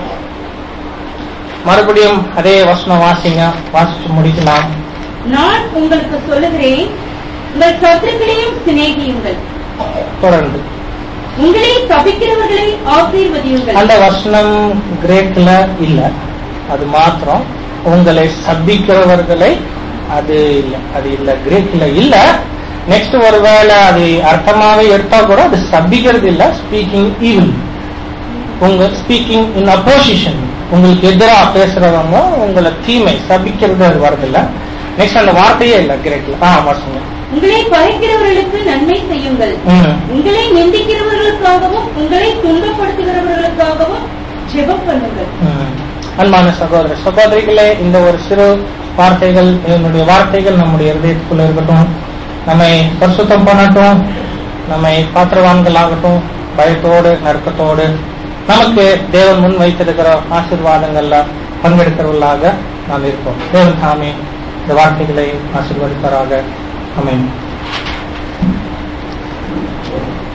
மறுபடியும் அதே வசனம் வாசிங்க வாசிச்சு முடிக்கலாம் நான் உங்களுக்கு சொல்லுகிறேன் உங்கள் சத்துருக்களையும் சிநேகியுங்கள் தொடர்ந்து உங்களை சபிக்கிறவர்களை ஆசீர்வதியுங்கள் அந்த வசனம் கிரேக்ல இல்ல அது மாத்திரம் உங்களை சபிக்கிறவர்களை அது இல்ல அது இல்ல கிரேக்ல இல்ல நெக்ஸ்ட் ஒருவேளை அது அர்த்தமாவே எடுத்தா கூட அது சபிக்கிறது இல்ல ஸ்பீக்கிங் ஈவில் உங்க ஸ்பீக்கிங் இன் அப்போசிஷன் உங்களுக்கு எதிராக பேசுறவங்க உங்களை தீமை சபிக்கிறது அது வரதில்ல நெக்ஸ்ட் அந்த வார்த்தையே இல்ல கிரேக்ல ஆ வசங்க உங்களை பகைக்கிறவர்களுக்கு நன்மை செய்யுங்கள் ம் உங்களை நிந்திக்கிறவர்களுக்காகவும் உங்களை துன்பப்படுத்துகிறவர்களுக்காகவும் ஜெபம் பண்ணுங்கள் ம். அன்பான சகோதர சகோதரிகளே இந்த ஒரு சிறு வார்த்தைகள் என்னுடைய வார்த்தைகள் நம்முடைய இருதயத்துக்குள்ள இருக்கட்டும் நம்மை பரிசுத்தம் பண்ணட்டும் நம்மை பாத்திரவான்கள் ஆகட்டும் பயத்தோடு நறுக்கத்தோடு நமக்கு தேவன் முன் வைத்திருக்கிற ஆசீர்வாதங்கள்ல பங்கெடுக்கிறவர்களாக நாம் இருப்போம் தேவன் தாமே இந்த வார்த்தைகளை ஆசீர்வதிப்பாராக அமேன்